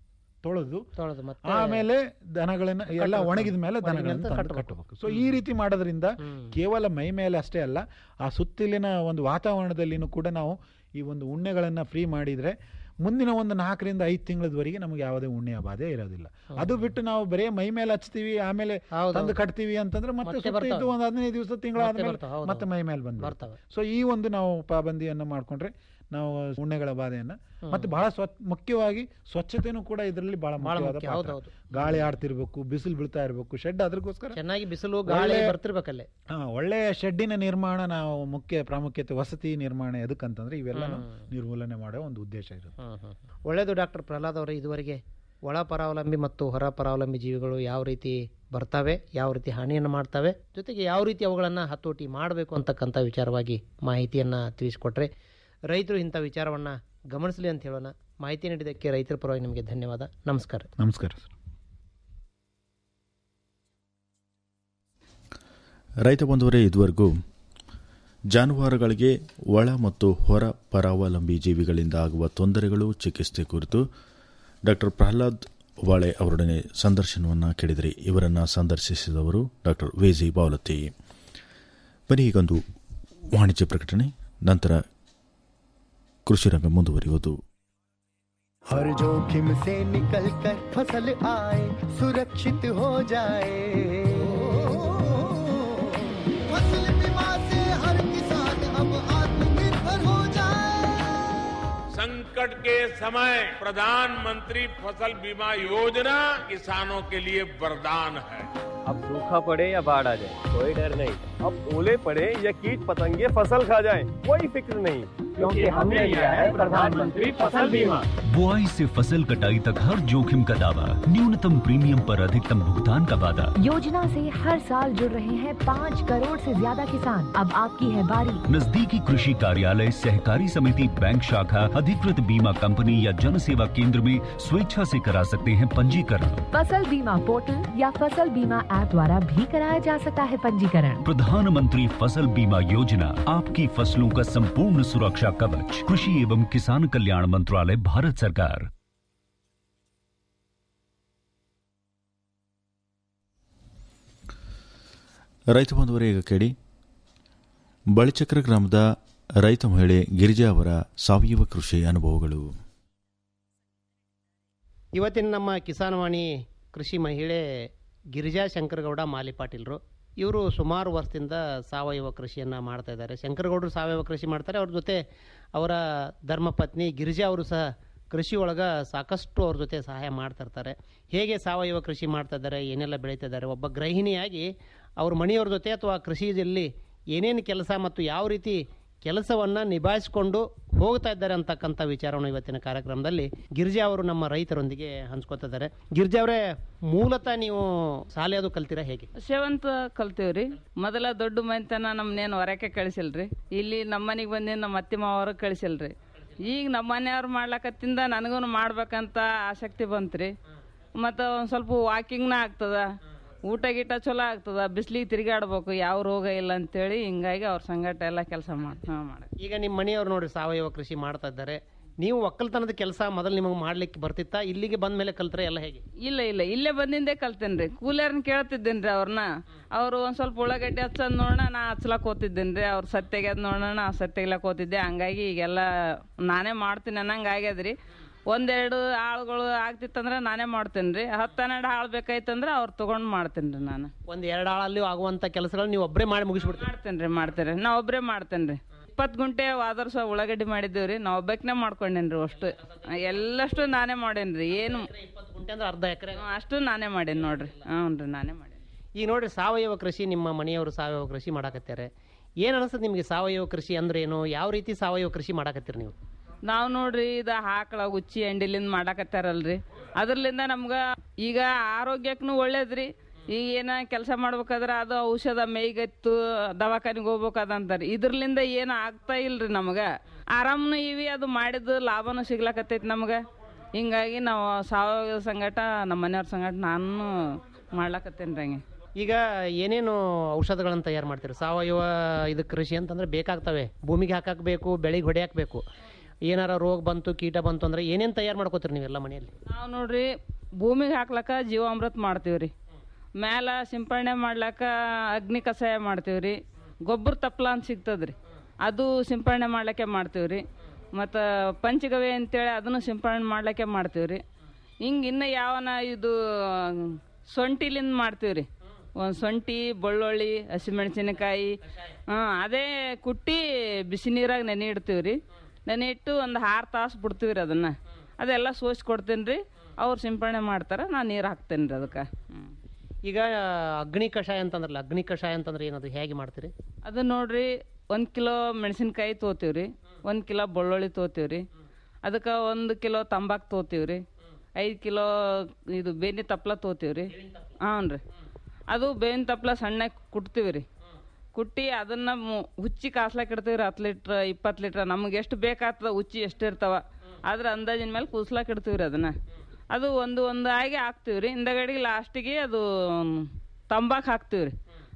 S13: ತೊಳೆದು
S12: ತೊಳೆದು ಮತ್ತೆ
S13: ಆಮೇಲೆ ದನಗಳನ್ನ ಎಲ್ಲ
S12: ಕಟ್ಟಬೇಕು.
S13: ಒಣಗಿದ ಮೇಲೆ
S12: ಒಣಗಿದ
S13: ದನಗಳನ್ನ
S12: ನಂತರ
S13: ತಂದು
S12: ಕಟ್ಟಬೇಕು.
S13: ಕಟ್ಟಬೇಕು ಸೊ ಈ ರೀತಿ ಮಾಡೋದ್ರಿಂದ
S12: ಹ್ಮ್.
S13: ಕೇವಲ ಮೈ ಮೇಲೆ ಅಷ್ಟೇ ಅಲ್ಲ ಆ ಸುತ್ತಲಿನ ಒಂದು ವಾತಾವರಣದಲ್ಲಿನೂ ಕೂಡ ನಾವು ಈ ಒಂದು ಉಣ್ಣೆಗಳನ್ನ ಫ್ರೀ ಮಾಡಿದ್ರೆ ಮುಂದಿನ ಒಂದು ನಾಲ್ಕರಿಂದ ಐದು ತಿಂಗಳದವರೆಗೆ ನಮಗೆ ಯಾವುದೇ ಉಣ್ಣೆಯ ಬಾಧೆ ಇರೋದಿಲ್ಲ ಅದು ಬಿಟ್ಟು ನಾವು ಬರೇ ಮೈ ಮೇಲೆ ಹಚ್ತೀವಿ ಆಮೇಲೆ
S12: ಹೌದು,
S13: ತಂದು
S12: ಹೌದು.
S13: ಕಟ್ತೀವಿ ಅಂತಂದ್ರೆ ಮತ್ತೆ
S12: ಮತ್ತೆ
S13: ಸುತ್ತ
S12: ಬರ್ತಾವೆ.
S13: ಇದ್ದು ಒಂದು ಹದಿನೈದು ದಿವಸ ತಿಂಗಳಾದ್ಮೇಲೆ
S12: ಬರ್ತಾವೆ, ಹೌದು,
S13: ಮತ್ತೆ ಮೈ ಮೇಲೆ ಬಂದು
S12: ಬರ್ತವೆ.
S13: ಸೊ ಈ ಒಂದು ನಾವು ಪಾಬಂದಿಯನ್ನು ಮಾಡ್ಕೊಂಡ್ರೆ ನಾವು ಉಣ್ಣೆಗಳ ಬಾಧೆಯನ್ನ ಮತ್ತೆ ಬಹಳ ಸ್ವಚ್ಛ ಮುಖ್ಯವಾಗಿ ಸ್ವಚ್ಛತೆನೂ ಕೂಡ ಇದರಲ್ಲಿ ಬಹಳ
S12: ಬಹಳ
S13: ಮುಖ್ಯವಾದ
S12: ಮುಖ್ಯ,
S13: ಪಾತ್ರ.
S12: ಹೌದು,
S13: ಗಾಳಿ ಆಡ್ತಿರ್ಬೇಕು ಬಿಸಿಲು ಬೀಳ್ತಾ ಇರಬೇಕು ಶೆಡ್ ಅದಕ್ಕೋಸ್ಕರ
S12: ಚೆನ್ನಾಗಿ ಬಿಸಿಲು ಗಾಳಿ
S13: ಒಳ್ಳೆ-
S12: ಬರ್ತಿರ್ಬೇಕಲ್ಲೇ
S13: ಹಾ, ಒಳ್ಳೆಯ ಶೆಡ್ಡಿನ ನಿರ್ಮಾಣ ನಾವು ಮುಖ್ಯ ಪ್ರಾಮುಖ್ಯತೆ ವಸತಿ ನಿರ್ಮಾಣ ಎದಕ್ಕಂತಂದ್ರೆ ಇವೆಲ್ಲನೂ
S12: ಹ್ಮ್.
S13: ನಿರ್ಮೂಲನೆ ಮಾಡೋ ಒಂದು ಉದ್ದೇಶ ಇರುತ್ತೆ
S12: ಒಳ್ಳೆಯದು ಡಾಕ್ಟರ್ ಪ್ರಹ್ಲಾದ್ ಅವರೇ ಇದುವರೆಗೆ ಒಳ ಪರಾವಲಂಬಿ ಮತ್ತು ಹೊರ ಪರಾವಲಂಬಿ ಜೀವಿಗಳು ಯಾವ ರೀತಿ ಬರ್ತವೆ ಯಾವ ರೀತಿ ಹಾನಿಯನ್ನು ಮಾಡ್ತವೆ ಜೊತೆಗೆ ಯಾವ ರೀತಿ ಅವುಗಳನ್ನು ಹತೋಟಿ ಮಾಡಬೇಕು ಅಂತಕ್ಕಂಥ ವಿಚಾರವಾಗಿ ಮಾಹಿತಿಯನ್ನು ತಿಳಿಸಿಕೊಟ್ರೆ ರೈತರು ಇಂಥ ವಿಚಾರವನ್ನು ಗಮನಿಸಲಿ ಅಂತ ಹೇಳೋಣ ಮಾಹಿತಿ ನೀಡಿದ್ದಕ್ಕೆ ರೈತರ ಪರವಾಗಿ ನಿಮಗೆ ಧನ್ಯವಾದ ನಮಸ್ಕಾರ
S13: ನಮಸ್ಕಾರ ಸರ್
S6: ರೈತ ಬಂಧುವರೇ ಇದುವರೆಗೂ ಜಾನುವಾರುಗಳಿಗೆ ಒಳ ಮತ್ತು ಹೊರ ಪರಾವಲಂಬಿ ಜೀವಿಗಳಿಂದ ಆಗುವ ತೊಂದರೆಗಳು ಚಿಕಿತ್ಸೆ ಕುರಿತು ಡಾಕ್ಟರ್ ಪ್ರಹ್ಲಾದ್ ವಾಳೆ ಅವರೊಡನೆ ಸಂದರ್ಶನವನ್ನು ಕೇಳಿದರೆ ಇವರನ್ನು ಸಂದರ್ಶಿಸಿದವರು ಡಾಕ್ಟರ್ ವೇಜಿ ಬಾವಲತಿ ಬನ್ನಿ ಈಗೊಂದು ವಾಣಿಜ್ಯ ಪ್ರಕಟಣೆ ನಂತರ ಕೃಷಿ ರಂಗ ಮುಂದುವರಿಯುವುದು
S10: हर जोखिम से निकल कर फसल आए सुरक्षित हो जाए फसल बीमा से हर किसान अब आत्मनिर्भर हो जाए
S14: संकट के समय प्रधानमंत्री फसल बीमा योजना किसानों के लिए वरदान है
S15: अब सूखा पड़े या बाढ़ आ जाए कोई डर नहीं अब ओले पड़े या कीट पतंगे फसल खा जाए कोई फिक्र नहीं क्योंकि हमने लिया है प्रधानमंत्री फसल बीमा
S16: बुआई से फसल कटाई तक हर जोखिम का दावा न्यूनतम प्रीमियम पर अधिकतम भुगतान का वादा
S17: योजना से हर साल जुड़ रहे हैं पाँच करोड़ से ज्यादा किसान अब आपकी है बारी
S16: नजदीकी कृषि कार्यालय सहकारी समिति बैंक शाखा अधिकृत बीमा कंपनी या जन सेवा केंद्र में स्वेच्छा से करा सकते हैं पंजीकरण
S17: फसल बीमा पोर्टल या फसल बीमा ऐप द्वारा भी कराया जा सकता है पंजीकरण
S16: प्रधानमंत्री फसल बीमा योजना आपकी फसलों का संपूर्ण सुरक्षा कवच कृषि एवं किसान कल्याण मंत्रालय भारत सरकार
S6: ರೈತ ಬಂಧುವರೇ ಈಗ ಕೇಳಿ ಬಳಿಚಕ್ರ ಗ್ರಾಮದ ರೈತ ಮಹಿಳೆ ಗಿರಿಜಾ ಅವರ ಸಾವಯವ ಕೃಷಿ ಅನುಭವಗಳು
S12: ಇವತ್ತಿನ ನಮ್ಮ ಕಿಸಾನ್ವಾಣಿ ಕೃಷಿ ಮಹಿಳೆ ಗಿರಿಜಾ ಶಂಕರಗೌಡ ಮಾಲಿಪಾಟೀಲ್ರು ಇವರು ಸುಮಾರು ವರ್ಷದಿಂದ ಸಾವಯವ ಕೃಷಿಯನ್ನು ಮಾಡ್ತಾ ಇದ್ದಾರೆ ಶಂಕರಗೌಡರು ಸಾವಯವ ಕೃಷಿ ಮಾಡ್ತಾರೆ ಅವ್ರ ಜೊತೆ ಅವರ ಧರ್ಮಪತ್ನಿ ಗಿರಿಜಾ ಅವರು ಸಹ ಕೃಷಿ ಒಳಗೆ ಸಾಕಷ್ಟು ಅವ್ರ ಜೊತೆ ಸಹಾಯ ಮಾಡ್ತಾ ಇರ್ತಾರೆ ಹೇಗೆ ಸಾವಯವ ಕೃಷಿ ಮಾಡ್ತಾ ಇದ್ದಾರೆ ಏನೆಲ್ಲ ಬೆಳೀತಾ ಇದ್ದಾರೆ ಒಬ್ಬ ಗೃಹಿಣಿಯಾಗಿ ಅವ್ರ ಮನೆಯವ್ರ ಜೊತೆ ಅಥವಾ ಕೃಷಿಯಲ್ಲಿ ಏನೇನು ಕೆಲಸ ಮತ್ತು ಯಾವ ರೀತಿ ಕೆಲಸವನ್ನು ನಿಭಾಯಿಸಿಕೊಂಡು ಹೋಗ್ತಾ ಇದ್ದಾರೆ ಅಂತಕ್ಕಂಥ ವಿಚಾರವನ್ನು ಇವತ್ತಿನ ಕಾರ್ಯಕ್ರಮದಲ್ಲಿ ಗಿರಿಜಾ ಅವರು ನಮ್ಮ ರೈತರೊಂದಿಗೆ ಹಂಚ್ಕೋತಿದ್ದಾರೆ ಗಿರಿಜಾ ಅವರೇ ಮೂಲತಃ ನೀವು ಶಾಲೆ ಅದು ಕಲ್ತೀರಾ ಹೇಗೆ
S18: ಸೇವಂತ ಕಲ್ತೀವ್ರಿ ಮೊದಲ ದೊಡ್ಡ ಮನೆತನ ನಮ್ನೇನು ಹೊರಕ್ಕೆ ಕಳಿಸಿಲ್ರಿ ಇಲ್ಲಿ ನಮ್ಮ ಮನೆಗೆ ಬಂದು ನಮ್ಮ ಅತ್ತಿ ಮಾವರು ಕಳಿಸಿಲ್ರಿ ಈಗ ನಮ್ಮ ಮನೆಯವ್ರು ಮಾಡ್ಲಕತ್ತಿಂದ ನನಗೂ ಮಾಡ್ಬೇಕಂತ ಆಸಕ್ತಿ ಬಂತ್ರಿ ಮತ್ತು ಒಂದು ಸ್ವಲ್ಪ ವಾಕಿಂಗ್ನ ಆಗ್ತದ ಊಟ ಗೀಟ ಚಲೋ ಆಗ್ತದ ಬಿಸಿಲಿಗೆ ತಿರುಗಾಡ್ಬೇಕು ಯಾವ ರೋಗ ಇಲ್ಲ ಅಂತೇಳಿ ಹಿಂಗಾಗಿ ಅವ್ರ ಸಂಗಟ ಎಲ್ಲ ಕೆಲಸ ಮಾಡಿ ಹಾಂ ಮಾಡಿ
S12: ಈಗ ನಿಮ್ಮ ಮನೆಯವ್ರು ನೋಡಿ ಸಾವಯವ ಕೃಷಿ ಮಾಡ್ತಾ ಇದ್ದಾರೆ ನೀವು ಒಕ್ಕಲ್ತನದ ಕೆಲಸ ಮೊದಲು ನಿಮಗೆ ಮಾಡ್ಲಿಕ್ಕೆ ಬರ್ತಿತ್ತಾ ಇಲ್ಲಿಗೆ ಬಂದ ಮೇಲೆ ಕಲ್ತ್ರೆ ಎಲ್ಲ ಹೇಗೆ
S18: ಇಲ್ಲ ಇಲ್ಲ ಇಲ್ಲೇ ಬಂದಿಂದೆ ಕಲ್ತೇನ್ರಿ ಕೂಲರ್ನ ಕೇಳ್ತಿದ್ದೇನ್ರಿ ಅವ್ರನ್ನ ಅವ್ರು ಒಂದ್ ಸ್ವಲ್ಪ ಉಳ್ಳಾಗಡ್ಡಿ ಹಚ್ಚದ್ ನೋಡೋಣ ನಾ ಹಚ್ಲಕ್ ಹೋತಿದ್ದೇನ್ರಿ ಅವ್ರ ಸತ್ತೆಗ್ಯದ್ ನೋಡೋಣ ನಾ ಸತ್ತೆಗ್ಲಕ್ ಹೋತಿದ್ದೆ ಹಂಗಾಗಿ ಈಗೆಲ್ಲ ನಾನೇ ಮಾಡ್ತೀನಿ ಅನ್ನಂಗೆ ಆಗ್ಯದ್ರಿ ಒಂದೆರಡು ಆಳುಗಳು ಆಗ್ತಿತ್ತಂದ್ರೆ ನಾನೇ ಮಾಡ್ತೇನ್ರಿ ಹತ್ತು ಹನ್ನೆರಡು ಆಳು ಬೇಕಾಯ್ತಂದ್ರೆ ಅವ್ರು ತಗೊಂಡ್ ಮಾಡ್ತೇನ್ರಿ ನಾನು
S12: ಒಂದು ಎರಡು ಆಳಲ್ಲಿ ಆಗುವಂಥ ಕೆಲಸಗಳು ನೀವು ಒಬ್ಬರೇ ಮಾಡಿ ಮುಗಿಸ್ಬಿಡ್ತೀರಿ
S18: ಮಾಡ್ತೇನ್ರಿ ಮಾಡ್ತೇನೆ ನಾ ಒಬ್ಬರೇ ಮಾಡ್ತೇನ್ರಿ ಇಪ್ಪತ್ತು ಗುಂಟೆ ವಾದರ್ಸ ಉಳ್ಳಾಗಡ್ಡಿ ಮಾಡಿದ್ದೀವ್ರಿ ನಾ ಒಬ್ಬಕ್ನೆ ಮಾಡ್ಕೊಂಡೇನ್ರಿ ಅಷ್ಟು ಎಲ್ಲಷ್ಟು ನಾನೇ ಮಾಡೇನ್ರಿ ಏನು
S12: ಗುಂಟೆ ಅಂದ್ರೆ ಅರ್ಧ ಎಕರೆ
S18: ಅಷ್ಟು ನಾನೇ ಮಾಡೇನಿ ನೋಡ್ರಿ ಹ್ಞೂ ರೀ ನಾನೇ ಮಾಡೇನಿ
S12: ಈಗ ನೋಡ್ರಿ ಸಾವಯವ ಕೃಷಿ ನಿಮ್ಮ ಮನೆಯವರು ಸಾವಯವ ಕೃಷಿ ಮಾಡಾಕತ್ತಾರೆ ಏನು ಅನಿಸ್ತದೆ ನಿಮಗೆ ಸಾವಯವ ಕೃಷಿ ಅಂದ್ರೆ ಏನು ಯಾವ ರೀತಿ ಸಾವಯವ ಕೃಷಿ ಮಾಡಾಕತ್ತೀರಿ ನೀವು
S18: ನಾವು ನೋಡ್ರಿ ಇದು ಆಕಳ ಉಚ್ಚಿ ಎಂಡಿಲಿಂದ ಮಾಡಾಕತ್ತಾರಲ್ರಿ ಅದ್ರಲಿಂದ ನಮ್ಗೆ ಈಗ ಆರೋಗ್ಯಕ್ಕೂ ಒಳ್ಳೇದ್ರಿ ಈಗ ಏನ ಕೆಲಸ ಮಾಡ್ಬೇಕಾದ್ರೆ ಅದು ಔಷಧ ಮೇಯ್ಗತ್ತು ದವಾಖಾನಿಗೆ ಹೋಗ್ಬೇಕಾದಂತಾರೆ ಇದ್ರಲಿಂದ ಏನು ಆಗ್ತಾ ಇಲ್ರಿ ನಮಗೆ ಆರಾಮ್ನು ಇವಿ ಅದು ಮಾಡಿದ್ದು ಲಾಭನೂ ಸಿಗ್ಲಕತ್ತೈತಿ ನಮ್ಗೆ ಹಿಂಗಾಗಿ ನಾವು ಸಾವಯವ ಸಂಗಟ ನಮ್ಮ ಮನೆಯವ್ರ ಸಂಗಟ ನಾನು ಮಾಡ್ಲಕತ್ತೇನ್ರಿ ಹಂಗೆ
S12: ಈಗ ಏನೇನು ಔಷಧಗಳನ್ನು ತಯಾರು ಮಾಡ್ತೀರಿ ಸಾವಯವ ಇದು ಕೃಷಿ ಅಂತಂದ್ರೆ ಬೇಕಾಗ್ತವೆ ಭೂಮಿಗೆ ಹಾಕಕ್ ಬೇಕು ಬೆಳೆಗೆ ಹೊಡೆಯಕ್ ಬೇಕು ಏನಾರ ರೋಗ ಬಂತು ಕೀಟ ಬಂತು ಅಂದ್ರೆ ಏನೇನು ತಯಾರು ಮಾಡ್ಕೋತೀರಿ ನೀವೆಲ್ಲ ಮನೆಯಲ್ಲಿ
S18: ನಾವು ನೋಡ್ರಿ ಭೂಮಿಗೆ ಹಾಕ್ಲಕ್ಕ ಜೀವಾಮೃತ ಮಾಡ್ತೀವ್ರಿ ಮ್ಯಾಲ ಸಿಂಪರಣೆ ಮಾಡ್ಲಕ್ಕ ಅಗ್ನಿ ಕಷಾಯ ಮಾಡ್ತೀವ್ರಿ ಗೊಬ್ಬರ ತಪ್ಪಲ ಅಂತ ಸಿಗ್ತದ್ರಿ ಅದು ಸಿಂಪರಣೆ ಮಾಡ್ಲಿಕ್ಕೆ ಮಾಡ್ತೀವ್ರಿ ಮತ್ತು ಪಂಚಗವ್ಯ ಅಂತೇಳಿ ಅದನ್ನು ಸಿಂಪರಣೆ ಮಾಡ್ಲಿಕ್ಕೆ ಮಾಡ್ತೀವ್ರಿ ಹಿಂಗೆ ಇನ್ನು ಯಾವನ ಇದು ಸೊಂಟಿಲಿಂದ ಮಾಡ್ತೀವ್ರಿ ಒಂದು ಸೊಂಟಿ ಬೆಳ್ಳುಳ್ಳಿ ಹಸಿಮೆಣಸಿನಕಾಯಿ ಹಾಂ ಅದೇ ಕುಟ್ಟಿ ಬಿಸಿ ನೀರಾಗ ನೆನೆ ಇಡ್ತೀವಿ ರೀ ನೆನೆ ಇಟ್ಟು ಒಂದು ಆರು ತಾಸು ಬಿಡ್ತೀವಿ ರೀ ಅದನ್ನು ಅದೆಲ್ಲ ಸೋಸಿ ಕೊಡ್ತೀನಿ ರೀ ಅವ್ರು ಸಿಂಪರಣೆ ಮಾಡ್ತಾರೆ ನಾನು ನೀರು ಹಾಕ್ತೇನೆ ರೀ ಅದಕ್ಕೆ
S12: ಈಗ ಅಗ್ನಿ ಕಷಾಯ ಅಂತಂದ್ರಲ್ಲ ಅಗ್ನಿ ಕಷಾಯ ಅಂತಂದ್ರೆ ಏನದು ಹೇಗೆ ಮಾಡ್ತೀರಿ
S18: ಅದು ನೋಡ್ರಿ ಒಂದು ಕಿಲೋ ಮೆಣಸಿನ್ಕಾಯಿ ತೊಗೋತೀವಿ ರೀ ಒಂದು ಕಿಲೋ ಬೆಳ್ಳುಳ್ಳಿ ತೊಗೋತೀವಿ ರೀ ಅದಕ್ಕೆ ಒಂದು ಕಿಲೋ ತಂಬಾಕು ತೊಗೋತೀವಿ ರೀ ಐದು ಕಿಲೋ ಇದು ಬೇನಿ ತಪ್ಲ ತೊಗೋತೀವಿ ರೀ ಹ್ಞೂ ರೀ ಅದು ಬೇವಿನ ತಪ್ಲ ಸಣ್ಣಗೆ ಕುಟ್ತೀವಿ ರೀ ಕುಟ್ಟಿ ಅದನ್ನು ಹುಚ್ಚಿ ಕಾಸ್ಲಾಕ್ ಇಡ್ತೀವಿ ರೀ ಹತ್ತು ಲೀಟ್ರ್ ಇಪ್ಪತ್ತು ಲೀಟ್ರ್ ನಮ್ಗೆ ಎಷ್ಟು ಬೇಕಾಗ್ತದ ಹುಚ್ಚಿ ಎಷ್ಟು ಇರ್ತಾವ ಆದ್ರೆ ಅಂದಾಜಿನ ಮೇಲೆ ಕೂಸ್ಲಾಕ್ ಇಡ್ತೀವಿ ರೀ ಅದನ್ನು ಅದು ಒಂದು ಒಂದು ಆಗಿ ಹಾಕ್ತೀವಿ ರೀ ಹಿಂದಗಡೆಗೆ ಲಾಸ್ಟಿಗೆ ಅದು ತಂಬಾಕು ಹಾಕ್ತೀವಿ ರೀ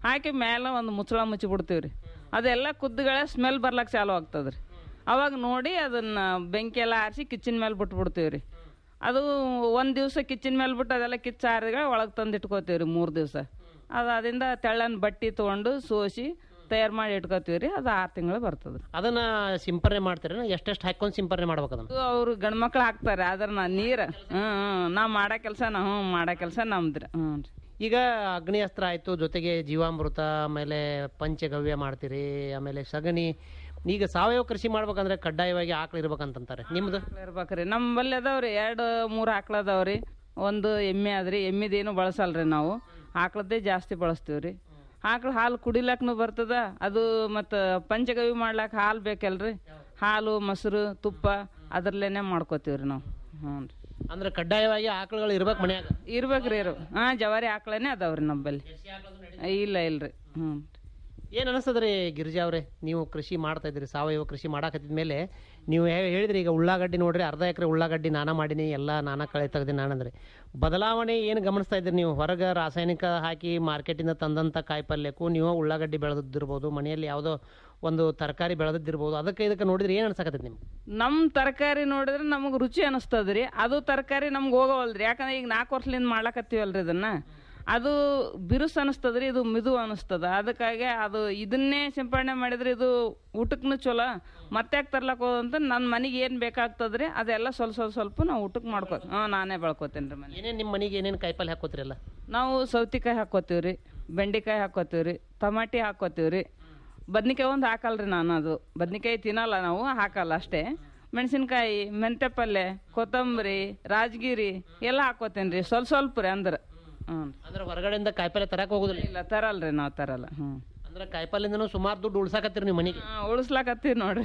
S18: ಹಾಕಿ ಮೇಲೆ ಒಂದು ಮುಚ್ಚಳ ಮುಚ್ಚಿ ಬಿಡ್ತೀವಿ ರೀ ಅದೆಲ್ಲ ಕುದ್ದುಗಳೇ ಸ್ಮೆಲ್ ಬರ್ಲಕ್ಕೆ ಚಾಲು ಆಗ್ತದೆ ರೀ ಅವಾಗ ನೋಡಿ ಅದನ್ನು ಬೆಂಕಿ ಎಲ್ಲ ಆರಿಸಿ ಕಿಚ್ಚಿನ ಮೇಲೆ ಬಿಟ್ಬಿಡ್ತೀವಿ ರೀ ಅದು ಒಂದು ದಿವಸ ಕಿಚ್ಚಿನ ಮೇಲೆ ಬಿಟ್ಟು ಅದೆಲ್ಲ ಕಿಚ್ಚ ಆರಿದ್ರೆ ಒಳಗೆ ತಂದು ಇಟ್ಕೋತೀವಿ ರೀ ಮೂರು ದಿವಸ ಅದು ಅದರಿಂದ ತೆಳ್ಳನ ಬಟ್ಟೆ ತೊಗೊಂಡು ಸೋಸಿ ತಯಾರು ಮಾಡಿ ಇಟ್ಕೋತೀವಿ ರೀ ಅದು ಆರು ತಿಂಗಳು ಬರ್ತದೆ ರೀ
S12: ಅದನ್ನ ಸಿಂಪರಣೆ ಮಾಡ್ತೀರ ಎಷ್ಟೆಷ್ಟು ಹಾಕೊಂಡು ಸಿಂಪರಣೆ ಮಾಡ್ಬೇಕು ಅದನ್ನ
S18: ಅದು ಅವ್ರು ಗಂಡ್ಮಕ್ಳು ಹಾಕ್ತಾರೆ ಆದ್ರೆ ನಾ ನೀರು ಹ್ಞೂ ಹ್ಞೂ ನಾ ಮಾಡೋ ಕೆಲಸ ನಾ ಹ್ಞೂ ಮಾಡೋ ಕೆಲಸ ನಮ್ದು ರೀ ಹ್ಞೂ ರೀ
S12: ಈಗ ಅಗ್ನಿ ಅಸ್ತ್ರ ಆಯ್ತು ಜೊತೆಗೆ ಜೀವಾಮೃತ ಆಮೇಲೆ ಪಂಚಗವ್ಯ ಮಾಡ್ತೀರಿ ಆಮೇಲೆ ಸಗಣಿ ಈಗ ಸಾವಯವ ಕೃಷಿ ಮಾಡ್ಬೇಕಂದ್ರೆ ಕಡ್ಡಾಯವಾಗಿ ಆಕಳು ಇರ್ಬೇಕಂತಂತಾರೆ ನಿಮ್ದು
S18: ಇರ್ಬೇಕ್ರಿ ನಮ್ಮಲ್ಲಿ ಅದಾವ್ರಿ ಎರಡು ಮೂರು ಆಕಳು ಅದಾವ್ರಿ ಒಂದು ಎಮ್ಮೆ ಅದ್ರಿ ಎಮ್ಮಿದೇನು ಬಳಸಲ್ರಿ ನಾವು ಆಕಳದ್ದೇ ಜಾಸ್ತಿ ಬಳಸ್ತೀವಿ ರೀ ಆಕಳು ಹಾಲು ಕುಡಿಲಕ್ಕೂ ಬರ್ತದ ಅದು ಮತ್ತು ಪಂಚಗವಿ ಮಾಡ್ಲಾಕ ಹಾಲು ಬೇಕಲ್ರಿ ಹಾಲು ಮೊಸರು ತುಪ್ಪ ಅದ್ರಲ್ಲೇನೆ ಮಾಡ್ಕೋತೀವಿ ರೀ ನಾವು ಹ್ಞೂ ರೀ
S12: ಅಂದ್ರೆ ಕಡ್ಡಾಯವಾಗಿ ಆಕಳುಗಳು ಇರ್ಬೇಕು ಮನ್ಯಾಗ
S18: ಇರ್ಬೇಕ್ರಿ ಇರು ಹಾಂ ಜವಾರಿ ಆಕಳನೇ ಅದಾವ್ರಿ ನಮ್ಮಲ್ಲಿ ಇಲ್ಲ ಇಲ್ರಿ ಹ್ಞೂ
S12: ಏನ್ ಅನಿಸ್ತದ್ರಿ ಗಿರಿಜಾ ಅವ್ರೆ ನೀವು ಕೃಷಿ ಮಾಡ್ತಾ ಇದ್ರಿ ಸಾವಯವ ಕೃಷಿ ಮಾಡಾಕತ್ತಿದ ಮೇಲೆ ನೀವು ಹೇ- ಹೇಳಿದ್ರಿ ಈಗ ಉಳ್ಳಾಗಡ್ಡಿ ನೋಡ್ರಿ ಅರ್ಧ ಎಕರೆ ಉಳ್ಳಾಗಡ್ಡಿ ನಾನಾ ಮಾಡೀನಿ ಎಲ್ಲ ನಾನಾ ಕಳೆ ತೆಗ್ದು ನಾನಂದ್ರೆ ಬದಲಾವಣೆ ಏನು ಗಮನಿಸ್ತಾ ಇದ್ರಿ ನೀವು ಹೊರಗೆ ರಾಸಾಯನಿಕ ಹಾಕಿ ಮಾರ್ಕೆಟಿಂದ ತಂದಂಥ ಕಾಯಿಪಲ್ಯಕ್ಕೂ ನೀವು ಉಳ್ಳಾಗಡ್ಡಿ ಬೆಳೆದಿದ್ದಿರ್ಬೋದು ಮನೆಯಲ್ಲಿ ಯಾವುದೋ ಒಂದು ತರಕಾರಿ ಬೆಳೆದಿದ್ದಿರ್ಬೋದು ಅದಕ್ಕೆ ಇದಕ್ಕೆ ನೋಡಿದ್ರೆ ಏನು ಅನ್ಸಕತ್ತೈತಿ ನಿಮ್ಗೆ
S18: ನಮ್ಮ ತರಕಾರಿ ನೋಡಿದ್ರೆ ನಮಗೆ ರುಚಿ ಅನಿಸ್ತದ್ರಿ ಅದು ತರಕಾರಿ ನಮ್ಗೆ ಹೋಗವಲ್ರಿ ಯಾಕಂದ್ರೆ ಈಗ ನಾಲ್ಕು ವರ್ಷದಿಂದ ಮಾಡ್ಲಕತ್ತೀವಲ್ರಿ ಇದನ್ನ ಅದು ಬಿರುಸು ಅನಿಸ್ತದ್ರಿ ಇದು ಮಿದು ಅನಿಸ್ತದ ಅದಕ್ಕಾಗಿ ಅದು ಇದನ್ನೇ ಸಿಂಪಡಣೆ ಮಾಡಿದ್ರೆ ಇದು ಊಟಕ್ಕೂ ಚಲೋ ಮತ್ತೆ ಯಾಕೆ ತರ್ಲಕ್ ಹೋದಂತ ನನ್ನ ಮನೆಗೆ ಏನು ಬೇಕಾಗ್ತದ್ರಿ ಅದೆಲ್ಲ ಸ್ವಲ್ಪ ಸ್ವಲ್ಪ ಸ್ವಲ್ಪ ನಾವು ಊಟಕ್ಕೆ ಮಾಡ್ಕೋ ಹಾಂ ನಾನೇ ಬೆಳ್ಕೊತೇನೆ ರೀ ಮನೆ
S12: ಏನೇನು ನಿಮ್ಮ ಮನೆಗೆ ಏನೇನು ಕಾಯಿಪಲ್ಯ ಹಾಕೋತಿರಲ್ಲ
S18: ನಾವು ಸೌತಿಕಾಯಿ ಹಾಕೋತೀವಿ ರೀ ಬೆಂಡೆಕಾಯಿ ಹಾಕೋತೀವಿ ರೀ ಟಮಾಟಿ ಹಾಕೋತೀವಿ ರೀ ಬದ್ನಿಕಾಯಿ ಒಂದು ಹಾಕಲ್ರಿ ನಾನು ಅದು ಬದ್ನಿಕಾಯಿ ತಿನ್ನಲ್ಲ ನಾವು ಹಾಕಲ್ಲ ಅಷ್ಟೇ ಮೆಣಸಿನ್ಕಾಯಿ ಮೆಂತ್ಯ ಪಲ್ಯ ಕೊತ್ತಂಬರಿ ರಾಜಗಿರಿ ಎಲ್ಲ ಹಾಕೋತೇನೆ ರೀ ಸ್ವಲ್ಪ ಸ್ವಲ್ಪ ರೀ ಅಂದ್ರೆ ಹ್ಞೂ
S12: ಅಂದ್ರೆ ಹೊರಗಡೆಯಿಂದ ಕಾಯಿಪಲ್ಯ ತರಕ್ಕೆ ಹೋಗುದಿಲ್ಲ
S18: ಇಲ್ಲ ತರಲ್ರಿ ನಾವು ತರಲ್ಲ ಹ್ಞೂ
S12: ಅಂದ್ರೆ ಕಾಯಿಪಲ್ಯದಿಂದನೂ ಸುಮಾರು ದುಡ್ಡು ಉಳ್ಸಾಕತ್ತೀರಿ ನೀವು ಮನೆಗೆ
S18: ಉಳಿಸ್ಲಾಕತ್ತೀವಿ ನೋಡ್ರಿ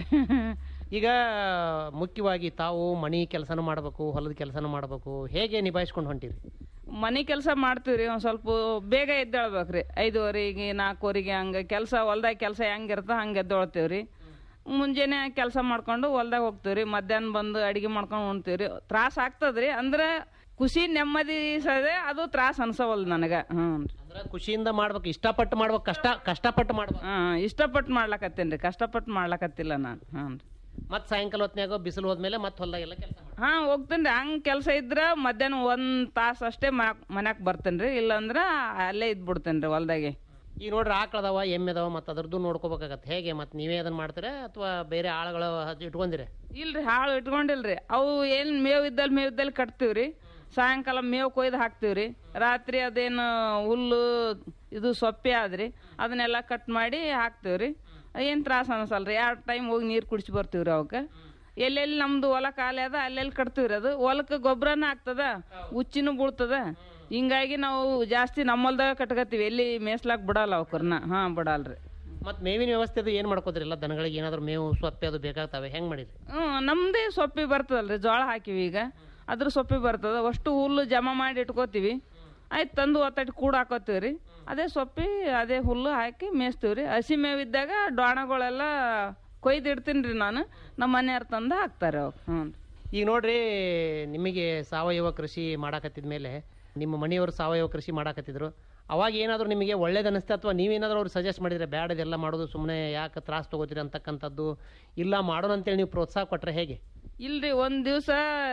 S12: ಈಗ ಮುಖ್ಯವಾಗಿ ತಾವು ಮನಿ ಕೆಲಸನೂ ಮಾಡಬೇಕು ಹೊಲದ ಕೆಲಸನೂ ಮಾಡಬೇಕು ಹೇಗೆ ನಿಭಾಯಿಸ್ಕೊಂಡು ಹೊಂಟಿರಿ
S18: ಮನೆ ಕೆಲಸ ಮಾಡ್ತೀವಿ ರೀ ಒಂದು ಸ್ವಲ್ಪ ಬೇಗ ಎದ್ದೇಳ್ಬೇಕ್ರಿ ಐದುವರೆಗೆ ನಾಲ್ಕುವರೆಗೆ ಹಂಗೆ ಕೆಲಸ ಹೊಲ್ದಾಗ ಕೆಲಸ ಹೆಂಗಿರ್ತೋ ಹಂಗೆ ಎದ್ದೇಳ್ತೀವಿ ರೀ ಮುಂಜಾನೆ ಕೆಲಸ ಮಾಡ್ಕೊಂಡು ಹೊಲ್ದಾಗ ಹೋಗ್ತೀವಿ ರೀ ಮಧ್ಯಾಹ್ನ ಬಂದು ಅಡಿಗೆ ಮಾಡ್ಕೊಂಡು ಉಣ್ತೀವಿ ರೀ ತ್ರಾಸ ಆಗ್ತದ್ರಿ ಅಂದ್ರೆ ಖುಷಿ ನೆಮ್ಮದಿ ಸದೆ ಅದು ತ್ರಾಸ ಅನ್ಸವಲ್ ನನಗೆ ಹ್ಞೂ
S12: ಅಂದ್ರೆ ಖುಷಿಯಿಂದ ಮಾಡ್ಬೇಕು ಇಷ್ಟಪಟ್ಟು ಮಾಡ್ಬೇಕು ಕಷ್ಟ ಕಷ್ಟಪಟ್ಟು ಮಾಡ್ಬೇಕು
S18: ಹಾಂ ಇಷ್ಟಪಟ್ಟು ಮಾಡ್ಲಕತ್ತೇನೆ ರೀ ಕಷ್ಟಪಟ್ಟು ಮಾಡ್ಲಕತ್ತಿಲ್ಲ ನಾನು ಹ್ಞೂ ರೀ
S12: ಮತ್ತೆ ಸಾಯಂಕಾಲ ಹೊತ್ನ್ಯಾಗ ಬಿಸಿಲು ಹೋದ್ಮೇಲೆ ಮತ್ತೆ ಹೊಲ್ದಾಗೆಲ್ಲ ಕೆಲಸ
S18: ಹಾಂ ಹೋಗ್ತೇನೆ ರೀ ಹಂಗೆ ಕೆಲಸ ಇದ್ರೆ ಮಧ್ಯಾಹ್ನ ಒಂದು ತಾಸು ಅಷ್ಟೇ ಮನ್ಯಾಗ ಬರ್ತೇನೆ ರೀ ಇಲ್ಲಾಂದ್ರೆ ಅಲ್ಲೇ ಇದ್ಬಿಡ್ತೇನೆ ರೀ ಹೊಲ್ದಾಗೆ
S12: ಈಗ ನೋಡ್ರಿ ಆಕಳದವ ಎಮ್ಮೆ ಅದಾವ ಮತ್ತೆ ಅದ್ರದ್ದು ನೋಡ್ಕೋಬೇಕಾಗತ್ತೆ ಹೇಗೆ ಮತ್ತೆ ನೀವೇ ಅದನ್ನ ಮಾಡ್ತೀರಾ ಅಥವಾ ಬೇರೆ ಆಳುಗಳು ಇಟ್ಕೊಂಡಿರ
S18: ಇಲ್ರಿ ಹಾಳು ಇಟ್ಕೊಂಡಿಲ್ರಿ ಅವು ಏನು ಮೇವು ಇದ್ದಲ್ಲಿ ಮೇವು ಇದ್ದಲ್ಲಿ ಕಟ್ತೀವಿ ರೀ ಸಾಯಂಕಾಲ ಮೇವು ಕೊಯ್ದು ಹಾಕ್ತೀವಿ ರೀ ರಾತ್ರಿ ಅದೇನು ಹುಲ್ಲು ಇದು ಸೊಪ್ಪೆ ಆದ್ರಿ ಅದನ್ನೆಲ್ಲ ಕಟ್ ಮಾಡಿ ಹಾಕ್ತೀವಿ ರೀ ಏನು ತ್ರಾಸ ಅನ್ಸಲ್ಲ ರೀ ಎರಡು ಟೈಮ್ ಹೋಗಿ ನೀರು ಕುಡಿಸಿ ಬರ್ತೀವಿ ರೀ ಅವಕ್ಕೆ ಎಲ್ಲೆಲ್ಲಿ ನಮ್ದು ಹೊಲ ಖಾಲಿ ಅದ ಅಲ್ಲೆಲ್ಲಿ ಕಟ್ತೀವಿ ರೀ ಅದು ಹೊಲಕ್ಕೆ ಗೊಬ್ಬರನ ಆಗ್ತದ ಉಚ್ಚಿನೂ ಬೀಳ್ತದ ಹಿಂಗಾಗಿ ನಾವು ಜಾಸ್ತಿ ನಮ್ಮ ಹೊಲ್ದಾಗ ಕಟ್ಕತ್ತೀವಿ ಎಲ್ಲಿ ಮೇಯ್ಸ್ಲಾಕ್ ಬಿಡಲ್ಲ ಅವಕ್ರನ್ನ ಹಾಂ ಬಿಡಲ್ರಿ
S12: ಮತ್ತೆ ಮೇವಿನ ವ್ಯವಸ್ಥೆ ಅದು ಏನು ಮಾಡ್ಕೋದ್ರಿ ಎಲ್ಲ ದನಗಳಿಗೆ ಏನಾದ್ರು ಮೇವು ಸೊಪ್ಪೆ ಅದು ಬೇಕಾಗ್ತವೆ ಹೆಂಗೆ ಮಾಡಿರಿ
S18: ಹ್ಞೂ ನಮ್ಮದೇ ಸೊಪ್ಪಿ ಬರ್ತದಲ್ರಿ ಜೋಳ ಹಾಕಿವಿ ಈಗ ಅದ್ರ ಸೊಪ್ಪಿ ಬರ್ತದ ಅಷ್ಟು ಹುಲ್ಲು ಜಮಾ ಮಾಡಿ ಇಟ್ಕೋತೀವಿ ಆಯ್ತು ತಂದು ಒತ್ತಟ್ಟು ಕೂಡ ಹಾಕೋತೀವಿ ರೀ ಅದೇ ಸೊಪ್ಪಿ ಅದೇ ಹುಲ್ಲು ಹಾಕಿ ಮೇಯ್ಸ್ತೀವಿ ರೀ ಹಸಿ ಮೇವಿದ್ದಾಗ ಡೊಣಗಳೆಲ್ಲ ಕೊಯ್ದು ಇಡ್ತೀನಿ ರೀ ನಾನು ನಮ್ಮ ಮನೆಯವ್ರು ತಂದು ಹಾಕ್ತಾರೆ ಅವು ಹ್ಞೂ
S12: ಈಗ ನೋಡ್ರಿ ನಿಮಗೆ ಸಾವಯವ ಕೃಷಿ ಮಾಡಾಕತ್ತಿದ ಮೇಲೆ ನಿಮ್ಮ ಮನೆಯವರು ಸಾವಯವ ಕೃಷಿ ಮಾಡಾಕತ್ತಿದ್ರು ಅವಾಗ ಏನಾದರೂ ನಿಮಗೆ ಒಳ್ಳೇದು ಅನಿಸ್ತಾ ಅಥವಾ ನೀವೇನಾದರೂ ಅವ್ರು ಸಜೆಸ್ಟ್ ಮಾಡಿದ್ರೆ ಬ್ಯಾಡ ಇದೆಲ್ಲ ಮಾಡೋದು ಸುಮ್ಮನೆ ಯಾಕೆ ತ್ರಾಸ ತೊಗೋತೀರಿ ಅಂತಕ್ಕಂಥದ್ದು ಇಲ್ಲ ಮಾಡೋಣ ಅಂತೇಳಿ ನೀವು ಪ್ರೋತ್ಸಾಹ ಕೊಟ್ಟರೆ ಹೇಗೆ
S18: ಇಲ್ರಿ ಒಂದು ದಿವಸ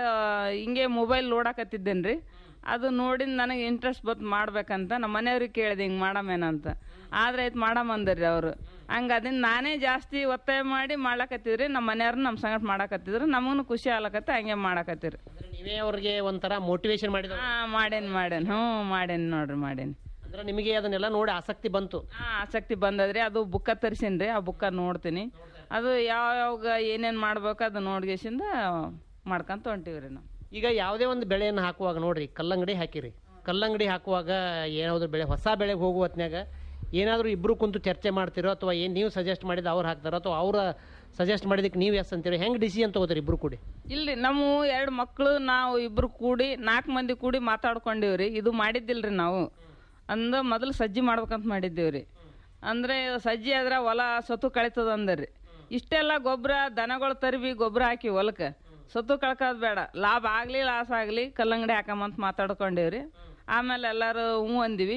S18: ಹಿಂಗೆ ಮೊಬೈಲ್ ನೋಡಾಕತ್ತಿದ್ದೇನೆ ರೀ ಅದು ನೋಡಿ ನನಗೆ ಇಂಟ್ರೆಸ್ಟ್ ಬಂತು ಮಾಡ್ಬೇಕಂತ ನಮ್ಮ ಮನೆಯವ್ರಿಗೆ ಕೇಳಿದೆ ಹಿಂಗೆ ಮಾಡಮೇನಂತ ಆದ್ರೆ ಆಯ್ತು ಮಾಡಮಂದ್ರಿ ಅವರು ಹಂಗೆ ಅದನ್ನ ನಾನೇ ಜಾಸ್ತಿ ಒತ್ತಾಯ ಮಾಡಿ ಮಾಡ್ಲಕತ್ತಿದ್ರಿ ನಮ್ಮ ಮನೆಯವ್ರು ನಮ್ಮ ಸಂಗಟ ಮಾಡಾಕತ್ತಿದ್ರು ನಮಗೂ ಖುಷಿ ಆಗ್ಲಕತ್ತ ಹಂಗೆ ಮಾಡಾಕತ್ತೀರಿ
S12: ನೀವೇ ಅವ್ರಿಗೆ ಒಂಥರ ಮೋಟಿವೇಶನ್ ಮಾಡಿದ
S18: ಹಾಂ ಮಾಡೇನಿ ಮಾಡೇನಿ ಹ್ಞೂ ಮಾಡೇನಿ ನೋಡ್ರಿ ಮಾಡೇನಿ
S12: ಅಂದ್ರೆ ನಿಮಗೆ ಅದನ್ನೆಲ್ಲ ನೋಡಿ ಆಸಕ್ತಿ ಬಂತು
S18: ಹಾಂ ಆಸಕ್ತಿ ಬಂದದ್ರಿ ಅದು ಬುಕ್ಕ ತರಿಸೀನಿ ರೀ ಆ ಬುಕ್ಕ ನೋಡ್ತೀನಿ ಅದು ಯಾವ ಯಾವಾಗ ಏನೇನು ಮಾಡ್ಬೇಕು ಅದು ನೋಡ್ಗೇಸಿಂದ ಮಾಡ್ಕೊಂತ ಹೊಂಟೀವಿ ರೀ ನಾವು
S12: ಈಗ ಯಾವುದೇ ಒಂದು ಬೆಳೆಯನ್ನು ಹಾಕುವಾಗ ನೋಡ್ರಿ ಕಲ್ಲಂಗಡಿ ಹಾಕಿರಿ ಕಲ್ಲಂಗಡಿ ಹಾಕುವಾಗ ಏನಾದ್ರು ಬೆಳೆ ಹೊಸ ಬೆಳೆಗೆ ಹೋಗುವ ಹೊತ್ನ್ಯಾಗ ಏನಾದರೂ ಇಬ್ಬರು ಕುಂತು ಚರ್ಚೆ ಮಾಡ್ತಿರೋ ಅಥವಾ ಏನು ನೀವು ಸಜೆಸ್ಟ್ ಮಾಡಿದ ಅವ್ರು ಹಾಕ್ತಾರೋ ಅಥವಾ ಅವ್ರ ಸಜೆಸ್ಟ್ ಮಾಡಿದಕ್ಕೆ ನೀವು ಎಸ್ ಅಂತೀರೋ ಹೆಂಗೆ ಡಿಸಿಷನ್ ತಗೋತೀರಿ ಇಬ್ಬರು ಕೂಡಿ
S18: ಇಲ್ರಿ ನಮ್ಮ ಎರಡು ಮಕ್ಕಳು ನಾವು ಇಬ್ರು ಕೂಡಿ ನಾಲ್ಕು ಮಂದಿ ಕೂಡಿ ಮಾತಾಡ್ಕೊಂಡಿವ್ರಿ ಇದು ಮಾಡಿದ್ದಿಲ್ರಿ ನಾವು ಅಂದ ಮೊದಲು ಸಜ್ಜಿ ಮಾಡ್ಬೇಕಂತ ಮಾಡಿದ್ದೇವ್ರಿ ಅಂದ್ರೆ ಸಜ್ಜಿ ಆದ್ರೆ ಹೊಲ ಸತು ಕಳಿತದ ಅಂದರಿ ಇಷ್ಟೆಲ್ಲ ಗೊಬ್ಬರ ದನಗಳು ತರ್ವಿ ಗೊಬ್ಬರ ಹಾಕಿ ಹೊಲಕ್ಕೆ ಸತು ಕಳ್ಕೋದು ಬೇಡ ಲಾಭ ಆಗಲಿ ಲಾಸ್ ಆಗಲಿ ಕಲ್ಲಂಗಡಿ ಹಾಕಂಬಂತ ಮಾತಾಡ್ಕೊಂಡೇವ್ರಿ ಆಮೇಲೆ ಎಲ್ಲರೂ ಹ್ಞೂ ಅಂದಿವಿ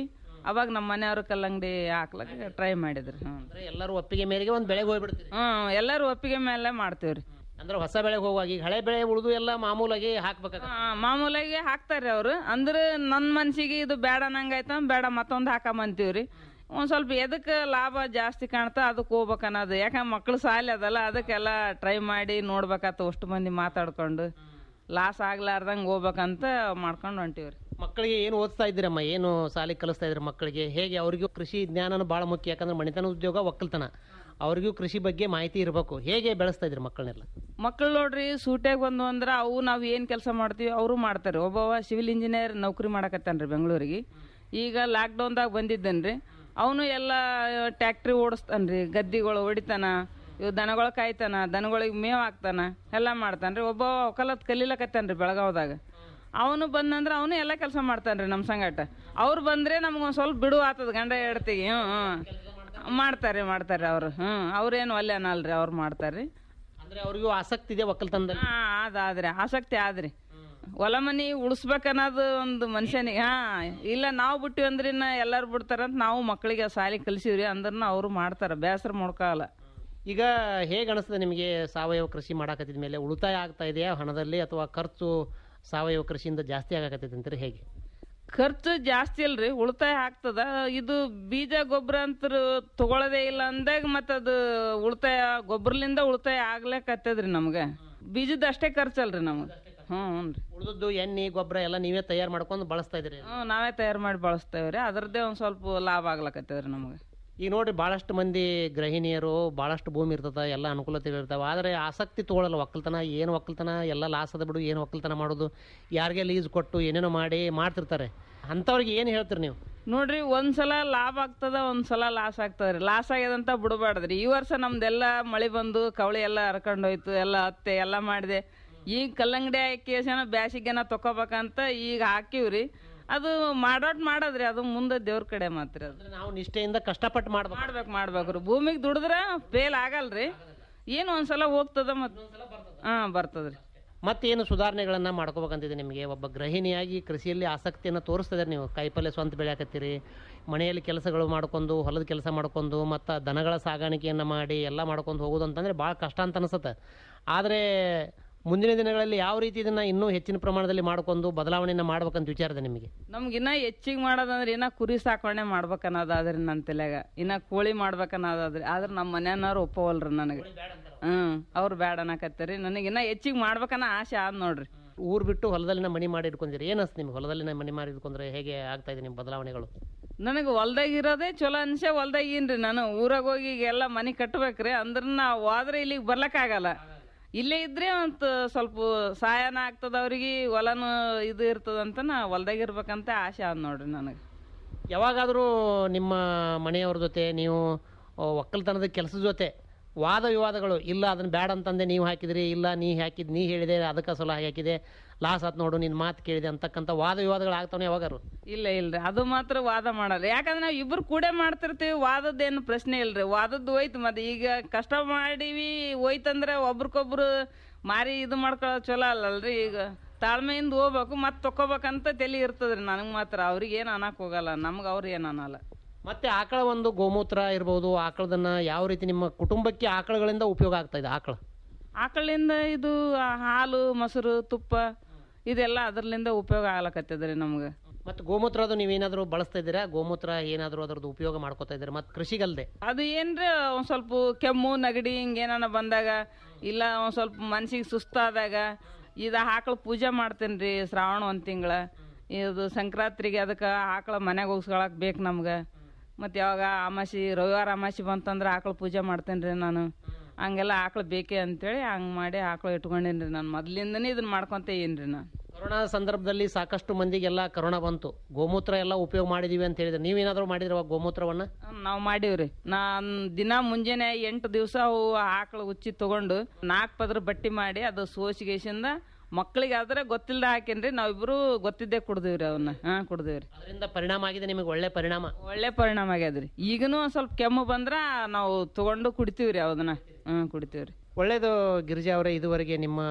S18: ಅವಾಗ ನಮ್ಮ ಮನೆಯವ್ರ ಕಲ್ಲಂಗಡಿ ಹಾಕ್ಲಕ್ಕ ಟ್ರೈ ಮಾಡಿದ್ರಿ ಹ್ಞೂ
S12: ಅಂದ್ರೆ ಎಲ್ಲರೂ ಒಪ್ಪಿಗೆ ಮೇರೆಗೆ ಒಂದು ಬೆಳೆಗೆ ಹೋಗ್ಬಿಡ್ತೀರಿ
S18: ಹ್ಞೂ ಎಲ್ಲರೂ ಒಪ್ಪಿಗೆ ಮೇಲೆ ಮಾಡ್ತೀವ್ರಿ
S12: ಅಂದ್ರೆ ಹೊಸ ಬೆಳೆಗೆ ಹೋಗುವಾಗ ಈಗ ಹಳೆ ಬೆಳೆ ಉಳಿದು ಎಲ್ಲ ಮಾಮೂಲಾಗಿ ಹಾಕ್ಬೇಕಾಗ
S18: ಆ, ಮಾಮೂಲಾಗಿ ಹಾಕ್ತಾರ್ರಿ ಅವ್ರು ಅಂದ್ರೆ ನನ್ನ ಮನ್ಸಿಗೆ ಇದು ಬೇಡ ನಂಗಾಯ್ತ ಬೇಡ ಮತ್ತೊಂದು ಹಾಕಂಬಂತೀವ್ರಿ ಒಂದ್ ಸ್ವಲ್ಪ ಎದಕ್ಕೆ ಲಾಭ ಜಾಸ್ತಿ ಕಾಣ್ತಾ ಅದಕ್ಕೆ ಹೋಗ್ಬೇಕು ಅನ್ನೋದು ಯಾಕಂದ್ರೆ ಮಕ್ಳು ಸಾಲಿ ಅದಲ್ಲ ಅದಕ್ಕೆಲ್ಲ ಟ್ರೈ ಮಾಡಿ ನೋಡ್ಬೇಕಾತ ಅಷ್ಟು ಮಂದಿ ಮಾತಾಡ್ಕೊಂಡು ಲಾಸ್ ಆಗ್ಲಾರ್ದಂಗೆ ಹೋಗ್ಬೇಕಂತ ಮಾಡ್ಕೊಂಡು ಹೊಂಟೀವ್ರಿ
S12: ಮಕ್ಕಳಿಗೆ ಏನು ಓದಿಸ್ತಾ ಇದ್ದೀರಮ್ಮ ಏನು ಸಾಲಿ ಕಲಿಸ್ತಾ ಇದ್ದೀರಿ ಮಕ್ಕಳಿಗೆ ಹೇಗೆ ಅವರಿಗೂ ಕೃಷಿ ಜ್ಞಾನನೂ ಭಾಳ ಮುಖ್ಯ ಯಾಕಂದ್ರೆ ಮಣಿತನ ಉದ್ಯೋಗ ಒಕ್ಕಲ್ತನ ಅವ್ರಿಗೂ ಕೃಷಿ ಬಗ್ಗೆ ಮಾಹಿತಿ ಇರಬೇಕು ಹೇಗೆ ಬೆಳೆಸ್ತಾ ಇದ್ರಿ ಮಕ್ಕಳನ್ನೆಲ್ಲ
S18: ಮಕ್ಳು ನೋಡ್ರಿ ಸೂಟ್ಯಾಗ ಬಂದು ಅಂದ್ರೆ ಅವು ನಾವು ಏನು ಕೆಲಸ ಮಾಡ್ತೀವಿ ಅವರು ಮಾಡ್ತಾರೆ ಒಬ್ಬವ ಸಿವಿಲ್ ಇಂಜಿನಿಯರ್ ನೌಕರಿ ಮಾಡಕತ್ತಾನ್ರಿ ಬೆಂಗಳೂರಿಗೆ ಈಗ ಲಾಕ್ಡೌನ್ದಾಗ ಬಂದಿದ್ದನ್ರಿ ಅವನು ಎಲ್ಲ ಟ್ಯಾಕ್ಟ್ರಿ ಓಡಿಸ್ತಾನ್ರಿ ಗದ್ದಿಗಳು ಹೊಡಿತಾನ ಇವು ದನಗಳು ಕಾಯ್ತಾನ ದನಗಳಿಗೆ ಮೇವ್ ಹಾಕ್ತಾನ ಎಲ್ಲ ಮಾಡ್ತಾನ್ರಿ ಒಬ್ಬ ಒಕ್ಕಲತ್ ಕಲೀಲಕತ್ತಾನ್ರಿ ಬೆಳಗಾವ್ದಾಗ ಅವನು ಬಂದಂದ್ರೆ ಅವನು ಎಲ್ಲ ಕೆಲಸ ಮಾಡ್ತಾನ್ರಿ ನಮ್ಮ ಸಂಗಟ ಅವ್ರು ಬಂದ್ರೆ ನಮ್ಗೊಂದು ಸ್ವಲ್ಪ ಬಿಡು ಆತದ ಗಂಡ ಹೆಡ್ತಿಗೆ ಹ್ಞೂ ಹ್ಞೂ ಮಾಡ್ತಾರೆ ಮಾಡ್ತಾರೆ ಅವರು ಹ್ಞೂ ಅವ್ರೇನು ಒಲ್ಲೆ ಅನ್ನಲ್ರಿ ಅವ್ರು ಮಾಡ್ತಾರ್ರಿ
S12: ಅಂದ್ರೆ ಅವ್ರಿಗೂ ಆಸಕ್ತಿ ಇದೆ ಒಕ್ಕಲ್ತನದಲ್ಲಿ
S18: ಹಾ ಅದಾದ್ರಿ ಆಸಕ್ತಿ ಆದ್ರಿ ಹೊಲ ಮನಿ ಉಳಿಸ್ಬೇಕನ್ನೋದು ಒಂದು ಮನುಷ್ಯನಿಗೆ ಹಾ ಇಲ್ಲ ನಾವು ಬಿಟ್ಟಿವಿ ಅಂದ್ರೆ ಇನ್ನ ಎಲ್ಲಾರು ಬಿಡ್ತಾರಂತ ನಾವು ಮಕ್ಕಳಿಗೆ ಸಾಲಿ ಕಲಿಸಿವ್ರಿ ಅಂದ್ರನ ಅವರು ಮಾಡ್ತಾರ ಬೇಸರ ಮಾಡ್ಕೊಳಲ್ಲ
S12: ಈಗ ಹೇಗೆ ಅನಿಸ್ತದೆ ನಿಮಗೆ ಸಾವಯವ ಕೃಷಿ ಮಾಡಾಕತ್ತಿದ ಮೇಲೆ ಉಳಿತಾಯ ಆಗ್ತಾ ಇದೆಯಾ ಹಣದಲ್ಲಿ ಅಥವಾ ಖರ್ಚು ಸಾವಯವ ಕೃಷಿಯಿಂದ ಜಾಸ್ತಿ ಆಗಾಕತ್ತೈತೆ ಅಂತಾರೆ ಹೇಗೆ
S18: ಖರ್ಚು ಜಾಸ್ತಿ ಅಲ್ರಿ ಉಳಿತಾಯ ಆಗ್ತದ ಇದು ಬೀಜ ಗೊಬ್ಬರ ಅಂತ ತಗೊಳ್ಳೋದೇ ಇಲ್ಲ ಅಂದಾಗ ಮತ್ತದು ಉಳಿತಾಯ ಗೊಬ್ಬರಲಿಂದ ಉಳಿತಾಯ ಆಗ್ಲೇಕತ್ತದ್ರಿ ನಮ್ಗೆ ಬೀಜದ ಅಷ್ಟೇ ಖರ್ಚಲ್ರಿ ನಮ್ಗೆ ಹ್ಞೂ ಹ್ಞೂ
S12: ಉಳಿದದ್ದು ಎಣ್ಣೆ ಗೊಬ್ಬರ ಎಲ್ಲ ನೀವೇ ತಯಾರು ಮಾಡ್ಕೊಂಡು ಬಳಸ್ತಾ ಇದ್ದೀರಿ
S18: ಹ್ಞೂ ನಾವೇ ತಯಾರು ಮಾಡಿ ಬಳಸ್ತೇವ್ರಿ ಅದ್ರದ್ದೇ ಒಂದು ಸ್ವಲ್ಪ ಲಾಭ ಆಗ್ಲಕತ್ತದ್ರಿ ನಮ್ಗೆ
S12: ಈಗ ನೋಡ್ರಿ ಭಾಳಷ್ಟು ಮಂದಿ ಗೃಹಿಣಿಯರು ಭಾಳಷ್ಟು ಭೂಮಿ ಇರ್ತದ ಎಲ್ಲ ಅನುಕೂಲತೆಗಳು ಇರ್ತಾವೆ ಆದರೆ ಆಸಕ್ತಿ ತಗೊಳ್ಳಲ್ಲ ಒಕ್ಕಲ್ತನ ಏನು ಒಕ್ಕಲ್ತನ ಎಲ್ಲ ಲಾಸ್ ಅದ ಬಿಡು ಏನು ಒಕ್ಕಲ್ತನ ಮಾಡೋದು ಯಾರಿಗೆ ಲೀಸ್ ಕೊಟ್ಟು ಏನೇನೋ ಮಾಡಿ ಮಾಡ್ತಿರ್ತಾರೆ ಅಂಥವ್ರಿಗೆ ಏನು ಹೇಳ್ತೀರಿ ನೀವು
S18: ನೋಡ್ರಿ ಒಂದ್ಸಲ ಲಾಭ ಆಗ್ತದ ಒಂದ್ಸಲ ಲಾಸ್ ಆಗ್ತದ್ರಿ ಲಾಸ್ ಆಗ್ಯದಂತ ಬಿಡಬಾರ್ದ್ರಿ ಈ ವರ್ಷ ನಮ್ದೆಲ್ಲ ಮಳೆ ಬಂದು ಕವಳಿ ಎಲ್ಲ ಹರ್ಕೊಂಡು ಹೋಯ್ತು ಎಲ್ಲ ಹತ್ತೆ ಎಲ್ಲ ಮಾಡಿದೆ ಈಗ ಕಲ್ಲಂಗಡಿ ಹಾಕಿ ಬ್ಯಾಸಿಗೆನ ತಕೋಬೇಕಂತ ಈಗ ಹಾಕಿವ್ರಿ ಅದು ಮಾಡೋಟ್ ಮಾಡೋದ್ರಿ ಅದು ಮುಂದೆ ದೇವ್ರ ಕಡೆ ಮಾತ್ರ ಅದು
S12: ನಾವು ನಿಷ್ಠೆಯಿಂದ ಕಷ್ಟಪಟ್ಟು ಮಾಡ್ಬೇಕು
S18: ಮಾಡ್ಬೇಕು ಮಾಡ್ಬೇಕ್ರಿ ಭೂಮಿಗೆ ದುಡಿದ್ರ ಫೇಲ್ ಆಗಲ್ರಿ ಏನು ಒಂದ್ಸಲ ಹೋಗ್ತದ ಮತ್ ಹಾ ಬರ್ತದ್ರಿ
S12: ಮತ್ತೇನು ಸುಧಾರಣೆಗಳನ್ನು ಮಾಡ್ಕೋಬೇಕಂತಿದೆ ನಿಮಗೆ ಒಬ್ಬ ಗೃಹಿಣಿಯಾಗಿ ಕೃಷಿಯಲ್ಲಿ ಆಸಕ್ತಿಯನ್ನು ತೋರಿಸ್ತಿದ್ದಾರೆ ನೀವು ಕಾಯಿಪಲ್ಯ ಸ್ವಂತ ಬೆಳೆಯಾಕತ್ತೀರಿ ಮನೆಯಲ್ಲಿ ಕೆಲಸಗಳು ಮಾಡ್ಕೊಂಡು ಹೊಲದ ಕೆಲಸ ಮಾಡ್ಕೊಂಡು ಮತ್ತು ದನಗಳ ಸಾಗಾಣಿಕೆಯನ್ನು ಮಾಡಿ ಎಲ್ಲ ಮಾಡ್ಕೊಂಡು ಹೋಗೋದು ಅಂತಂದರೆ ಭಾಳ ಕಷ್ಟ ಅಂತ ಅನಿಸುತ್ತೆ ಆದರೆ ಮುಂದಿನ ದಿನಗಳಲ್ಲಿ ಯಾವ ರೀತಿ ಇದನ್ನು ಇನ್ನೂ ಹೆಚ್ಚಿನ ಪ್ರಮಾಣದಲ್ಲಿ ಮಾಡ್ಕೊಂಡು ಬದಲಾವಣೆಯನ್ನು ಮಾಡ್ಬೇಕಂತ ವಿಚಾರ ಇದೆ ನಿಮಗೆ
S18: ನಮ್ಗೆ ಇನ್ನ ಹೆಚ್ಚಿಗೆ ಮಾಡೋದಂದ್ರೆ ಇನ್ನ ಕುರಿ ಸಾಕಣೆ ಮಾಡ್ಬೇಕನ್ನೋದಾದ್ರಿ ನನ್ನ ತಲೆಗ ಇನ್ನ ಕೋಳಿ ಮಾಡ್ಬೇಕನ್ನೋದಾದ್ರಿ ಆದ್ರೆ ನಮ್ಮ ಮನೆಯವ್ರು ಒಪ್ಪವಲ್ರಿ ನನಗೆ ಹ್ಮ್ ಅವ್ರು ಬೇಡ ಅನ್ನಕತ್ತೀರಿ ನನಗೆ ಇನ್ನ ಹೆಚ್ಚಿಗೆ ಮಾಡ್ಬೇಕನ್ನೋ ಆಸೆ ಆದ್ ನೋಡ್ರಿ
S12: ಊರು ಬಿಟ್ಟು ಹೊಲದಲ್ಲಿನ ಮನೆ ಮಾಡಿ ಇಟ್ಕೊಂಡಿರಿ ಏನು ಅನ್ಸುತ್ತೆ ನಿಮ್ಗೆ ಹೊಲದಲ್ಲಿನ ಮನೆ ಮಾಡಿ ಇಟ್ಕೊಂಡ್ರೆ ಹೇಗೆ ಆಗ್ತಾ ಇದೆ ನಿಮ್ಮ ಬದಲಾವಣೆಗಳು
S18: ನನಗೆ ಹೊಲ್ದಾಗ ಇರೋದೇ ಚಲೋ ಅನ್ಸೆ ಹೊಲ್ದಾಗ ಏನ್ರಿ ನಾನು ಊರಾಗ ಹೋಗಿ ಈಗ ಎಲ್ಲ ಮನೆ ಕಟ್ಬೇಕ್ರಿ ಅಂದ್ರ ನಾ ಹೋದ್ರೆ ಇಲ್ಲಿಗೆ ಬರ್ಲಕ್ಕಾಗಲ್ಲ ಇಲ್ಲೇ ಇದ್ರೆ ಅಂತ ಸ್ವಲ್ಪ ಸಹಾಯನ ಆಗ್ತದ ಅವ್ರಿಗೆ ಹೊಲನು ಇದು ಇರ್ತದಂತ ನಾ ಹೊಲ್ದಾಗ ಇರ್ಬೇಕಂತ ಆಸೆ ಆದ್ ನೋಡ್ರಿ ನನಗೆ
S12: ಯಾವಾಗಾದರೂ ನಿಮ್ಮ ಮನೆಯವ್ರ ಜೊತೆ ನೀವು ಆ, ಒಕ್ಕಲ್ತನದ ಕೆಲಸದ ಜೊತೆ ವಾದ ವಿವಾದಗಳು ಇಲ್ಲ ಅದನ್ನ ಬೇಡ ಅಂತಂದೆ ನೀವು ಹಾಕಿದ್ರಿ ಇಲ್ಲ ನೀ ಹಾಕಿದ್ ನೀ ಹೇಳಿದೆ ಅದಕ್ಕೆ ಸಲ ಹಾಕಿದೆ ಲಾಸ್ ಆತ್ ನೋಡು ನಿನ್ನ ಮಾತು ಕೇಳಿದೆ ಅಂತಕ್ಕಂಥ ವಾದ ವಿವಾದಗಳು ಆಗ್ತಾವೆ ಯಾವಾಗಾರು
S18: ಇಲ್ಲ ಇಲ್ರಿ ಅದು ಮಾತ್ರ ವಾದ ಮಾಡಲ್ಲ ಯಾಕಂದ್ರೆ ನಾವು ಇಬ್ರು ಕೂಡೆ ಮಾಡ್ತಿರ್ತೀವಿ ವಾದದ್ದೇನು ಪ್ರಶ್ನೆ ಇಲ್ರಿ ವಾದದ್ದು ಹೋಯ್ತು ಮತ್ತೆ ಈಗ ಕಷ್ಟ ಮಾಡೀವಿ ಹೋಯ್ತಂದ್ರೆ ಒಬ್ರಿಗೊಬ್ರು ಮಾರಿ ಇದು ಮಾಡ್ಕೊಳ್ಳೋ ಚಲೋ ಅಲ್ಲಲ್ರಿ ಈಗ ತಾಳ್ಮೆಯಿಂದ ಹೋಗ್ಬೇಕು ಮತ್ತೆ ತಕೋಬೇಕಂತ ತಲೆ ಇರ್ತದ್ರಿ ನನಗೆ ಮಾತ್ರ ಅವ್ರಿಗೆ ಏನು ಅನ್ನಕ್ ಹೋಗಲ್ಲ ನಮ್ಗೆ ಅವ್ರು ಏನು ಅನ್ನಲ್ಲ
S12: ಮತ್ತೆ ಆಕಳ ಒಂದು ಗೋಮೂತ್ರ ಇರ್ಬೋದು ಆಕಳದನ್ನ ಯಾವ ರೀತಿ ನಿಮ್ಮ ಕುಟುಂಬಕ್ಕೆ ಆಕಳಗಳಿಂದ ಉಪಯೋಗ ಆಗ್ತಾ ಇದೆ ಆಕಳ
S18: ಆಕಳಿಂದ ಇದು ಆ, ಹಾಲು ಮೊಸರು ತುಪ್ಪ ಇದೆಲ್ಲ ಅದರ್ಲಿಂದ ಉಪಯೋಗ ಆಗ್ಲಕತ್ತದ್ರಿ ನಮ್ಗೆ
S12: ಮತ್ತು ಗೋಮೂತ್ರ ಅದು ನೀವೇನಾದರೂ ಬಳಸ್ತಾ ಇದ್ದೀರಾ ಗೋಮೂತ್ರ ಏನಾದರೂ ಅದರದ್ದು ಉಪಯೋಗ ಮಾಡ್ಕೋತಾ ಇದ್ದೀರಾ ಮತ್ತು ಕೃಷಿಗಲ್ದೆ
S18: ಅದು ಏನ್ರಿ ಒಂದ್ ಸ್ವಲ್ಪ ಕೆಮ್ಮು ನೆಗಡಿ ಹಿಂಗೇನ ಬಂದಾಗ ಇಲ್ಲ ಒಂದ್ ಸ್ವಲ್ಪ ಮನ್ಸಿಗೆ ಸುಸ್ತಾದಾಗ ಇದು ಆಕಳ ಪೂಜೆ ಮಾಡ್ತೇನೆ ರೀ ಶ್ರಾವಣ ಒಂದು ತಿಂಗಳ ಇದು ಸಂಕ್ರಾಂತಿಗೆ ಅದಕ್ಕೆ ಆಕಳ ಮನೆಗೆ ಹೋಗ್ಸ್ಕೊಳಕ್ ಬೇಕು ನಮ್ಗೆ ಮತ್ತು ಯಾವಾಗ ಅಮಾಸಿ ರವಿವಾರ ಅಮಾಸಿ ಬಂತಂದ್ರೆ ಆಕಳ ಪೂಜೆ ಮಾಡ್ತೇನೆ ರೀ ನಾನು ಹಂಗೆಲ್ಲ ಆಕಳ ಬೇಕೇ ಅಂತೇಳಿ ಹಂಗೆ ಮಾಡಿ ಆಕಳ ಇಟ್ಕೊಂಡೇನಿ ರೀ ನಾನು ಮೊದ್ಲಿಂದನೇ ಇದನ್ನ ಮಾಡ್ಕೊಂತ ಏನ್ರಿ ನಾನು
S12: ಕೊರೋನಾ ಸಂದರ್ಭದಲ್ಲಿ ಸಾಕಷ್ಟು ಮಂದಿಗೆಲ್ಲ ಕರೋನಾ ಬಂತು ಗೋಮೂತ್ರ ಎಲ್ಲ ಉಪಯೋಗ ಮಾಡಿದೀವಿ ಅಂತ ಹೇಳಿದ್ರೆ ನೀವೇನಾದರೂ ಮಾಡಿದ್ರ ಗೋಮೂತ್ರವನ್ನ
S18: ನಾವು ಮಾಡೀವ್ರಿ ನಾನ್ ದಿನ ಮುಂಜಾನೆ ಎಂಟು ದಿವಸ ಅವು ಆಕಳ ಉಚ್ಚಿ ತಗೊಂಡು ನಾಲ್ಕು ಪದ್ರ ಬಟ್ಟಿ ಮಾಡಿ ಅದು ಸೋಸಿಗೆಸಿಂದ ಮಕ್ಕಳಿಗೆ ಆದ್ರೆ ಗೊತ್ತಿಲ್ದ ಹಾಕೇನ್ರಿ ನಾವಿಬ್ರು ಗೊತ್ತಿದ್ದೇ ಕುಡ್ದಿವ್ರಿ ಅವನ್ನ ಹಾ ಕುಡ್ದಿವ್ರಿ
S12: ಅದರಿಂದ ಪರಿಣಾಮ ಆಗಿದೆ ನಿಮಗೆ ಒಳ್ಳೆ ಪರಿಣಾಮ
S18: ಒಳ್ಳೆ ಪರಿಣಾಮ ಆಗ್ಯದ್ರಿ ಈಗನೂ ಒಂದ್ ಸ್ವಲ್ಪ ಕೆಮ್ಮು ಬಂದ್ರ ನಾವು ತಗೊಂಡು ಕುಡಿತೀವ್ರಿ ಅವದನ್ನ ಹ್ಮ್ ಕುಡಿತೀವ್ರಿ
S12: ಒಳ್ಳೇದು ಗಿರಿಜಾ ಅವರೇ ಇದುವರೆಗೆ ನಿಮ್ಮ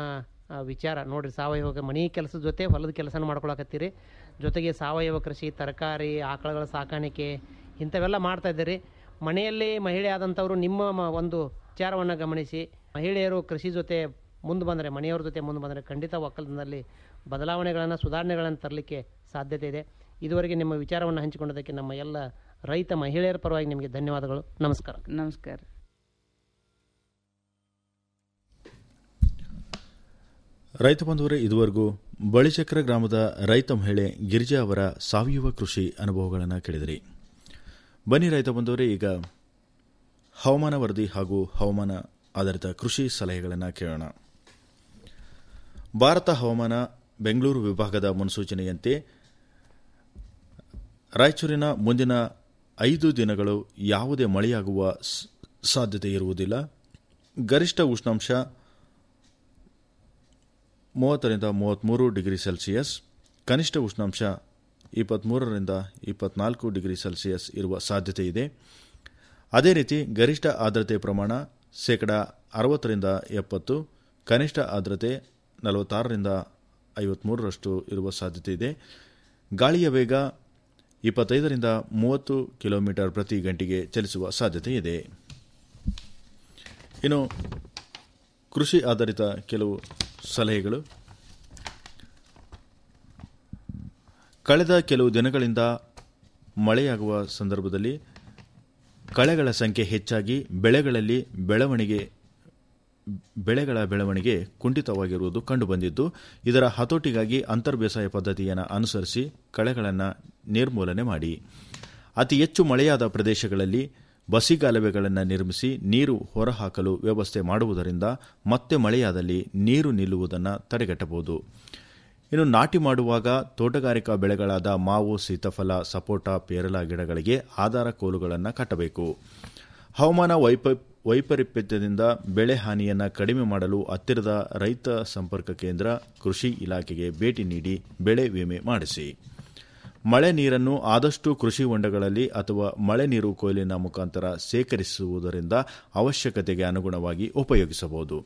S12: ಆ, ವಿಚಾರ ನೋಡ್ರಿ ಸಾವಯವ ಮನೆ ಕೆಲಸದ ಜೊತೆ ಹೊಲದ ಕೆಲಸನ ಮಾಡ್ಕೊಳಕತ್ತೀರಿ ಜೊತೆಗೆ ಸಾವಯವ ಕೃಷಿ ತರಕಾರಿ ಆಕಳುಗಳ ಸಾಕಾಣಿಕೆ ಇಂಥವೆಲ್ಲ ಮಾಡ್ತಾ ಇದ್ದೀರಿ ಮನೆಯಲ್ಲಿ ಮಹಿಳೆ ಆದಂಥವ್ರು ನಿಮ್ಮ ಮ- ಒಂದು ವಿಚಾರವನ್ನು ಗಮನಿಸಿ ಮಹಿಳೆಯರು ಕೃಷಿ ಜೊತೆ ಮುಂದೆ ಬಂದರೆ ಮನೆಯವ್ರ ಜೊತೆ ಮುಂದೆ ಬಂದರೆ ಖಂಡಿತ ಒಕ್ಕಲಿನಲ್ಲಿ ಬದಲಾವಣೆಗಳನ್ನು ಸುಧಾರಣೆಗಳನ್ನು ತರಲಿಕ್ಕೆ ಸಾಧ್ಯತೆ ಇದೆ ಇದುವರೆಗೆ ನಿಮ್ಮ ವಿಚಾರವನ್ನು ಹಂಚಿಕೊಂಡದಕ್ಕೆ ನಮ್ಮ ಎಲ್ಲ ರೈತ ಮಹಿಳೆಯರ ಪರವಾಗಿ ನಿಮಗೆ ಧನ್ಯವಾದಗಳು ನಮಸ್ಕಾರ
S18: ನಮಸ್ಕಾರ
S6: ರೈತ ಬಂಧುವರೇ ಇದುವರೆಗೂ ಬಳಿಚಕ್ರ ಗ್ರಾಮದ ರೈತ ಮಹಿಳೆ ಗಿರಿಜಾ ಅವರ ಸಾವಯವ ಕೃಷಿ ಅನುಭವಗಳನ್ನು ಕೇಳಿದಿರಿ ಬನ್ನಿ ರೈತ ಬಂಧುವರೇ ಈಗ ಹವಾಮಾನ ವರದಿ ಹಾಗೂ ಹವಾಮಾನ ಆಧಾರಿತ ಕೃಷಿ ಸಲಹೆಗಳನ್ನು ಕೇಳೋಣ ಭಾರತ ಹವಾಮಾನ ಬೆಂಗಳೂರು ವಿಭಾಗದ ಮುನ್ಸೂಚನೆಯಂತೆ ರಾಯಚೂರಿನ ಮುಂದಿನ ಐದು ದಿನಗಳು ಯಾವುದೇ ಮಳೆಯಾಗುವ ಸ್- ಸಾಧ್ಯತೆ ಇರುವುದಿಲ್ಲ ಗರಿಷ್ಠ ಉಷ್ಣಾಂಶ ಮೂವತ್ತರಿಂದ ಮೂವತ್ತ್ಮೂರು ಡಿಗ್ರಿ ಸೆಲ್ಸಿಯಸ್ ಕನಿಷ್ಠ ಉಷ್ಣಾಂಶ ಇಪ್ಪತ್ತ್ಮೂರರಿಂದ ಇಪ್ಪತ್ನಾಲ್ಕು ಡಿಗ್ರಿ ಸೆಲ್ಸಿಯಸ್ ಇರುವ ಸಾಧ್ಯತೆ ಇದೆ ಅದೇ ರೀತಿ ಗರಿಷ್ಠ ಆರ್ದ್ರತೆ ಪ್ರಮಾಣ ಶೇಕಡ ಅರವತ್ತರಿಂದ ಎಪ್ಪತ್ತು ಕನಿಷ್ಠ ಆರ್ದ್ರತೆ ನಲವತ್ತಾರರಿಂದ ಐವತ್ತ್ಮೂರರಷ್ಟು ಇರುವ ಸಾಧ್ಯತೆ ಇದೆ ಗಾಳಿಯ ವೇಗ ಇಪ್ಪತ್ತೈದರಿಂದ ಮೂವತ್ತು ಕಿಲೋಮೀಟರ್ ಪ್ರತಿ ಗಂಟೆಗೆ ಚಲಿಸುವ ಸಾಧ್ಯತೆ ಇದೆ ಇನ್ನು ಕೃಷಿ ಆಧಾರಿತ ಕೆಲವು ಸಲಹೆಗಳು ಕಳೆದ ಕೆಲವು ದಿನಗಳಿಂದ ಮಳೆಯಾಗುವ ಸಂದರ್ಭದಲ್ಲಿ ಕಳೆಗಳ ಸಂಖ್ಯೆ ಹೆಚ್ಚಾಗಿ ಬೆಳೆಗಳಲ್ಲಿ ಬೆಳವಣಿಗೆ ಬೆಳೆಗಳ ಬೆಳವಣಿಗೆ ಕುಂಠಿತವಾಗಿರುವುದು ಕಂಡುಬಂದಿದ್ದು ಇದರ ಹತೋಟಿಗಾಗಿ ಅಂತರ್ಬೇಸಾಯ ಪದ್ಧತಿಯನ್ನು ಅನುಸರಿಸಿ ಕಳೆಗಳನ್ನು ನಿರ್ಮೂಲನೆ ಮಾಡಿ ಅತಿ ಹೆಚ್ಚು ಮಳೆಯಾದ ಪ್ರದೇಶಗಳಲ್ಲಿ ಬಸಿಗಾಲುವೆಗಳನ್ನು ನಿರ್ಮಿಸಿ ನೀರು ಹೊರಹಾಕಲು ವ್ಯವಸ್ಥೆ ಮಾಡುವುದರಿಂದ ಮತ್ತೆ ಮಳೆಯಾದಲ್ಲಿ ನೀರು ನಿಲ್ಲುವುದನ್ನು ತಡೆಗಟ್ಟಬಹುದು ಇನ್ನು ನಾಟಿ ಮಾಡುವಾಗ ತೋಟಗಾರಿಕಾ ಬೆಳೆಗಳಾದ ಮಾವು ಸೀತಾಫಲ ಸಪೋಟ ಪೇರಲ ಗಿಡಗಳಿಗೆ ಆಧಾರ ಕೋಲುಗಳನ್ನು ಕಟ್ಟಬೇಕು ಹವಾಮಾನ ವೈಪ ವೈಪರೀತ್ಯದಿಂದ ಬೆಳೆ ಹಾನಿಯನ್ನು ಕಡಿಮೆ ಮಾಡಲು ಹತ್ತಿರದ ರೈತ ಸಂಪರ್ಕ ಕೇಂದ್ರ ಕೃಷಿ ಇಲಾಖೆಗೆ ಭೇಟಿ ನೀಡಿ ಬೆಳೆ ವಿಮೆ ಮಾಡಿಸಿ ಮಳೆ ನೀರನ್ನು ಆದಷ್ಟು ಕೃಷಿ ಹೊಂಡಗಳಲ್ಲಿ ಅಥವಾ ಮಳೆ ನೀರು ಕೊಯ್ಲಿನ ಮುಖಾಂತರ ಸೇಕರಿಸುವುದರಿಂದ ಅವಶ್ಯಕತೆಗೆ ಅನುಗುಣವಾಗಿ ಉಪಯೋಗಿಸಬಹುದು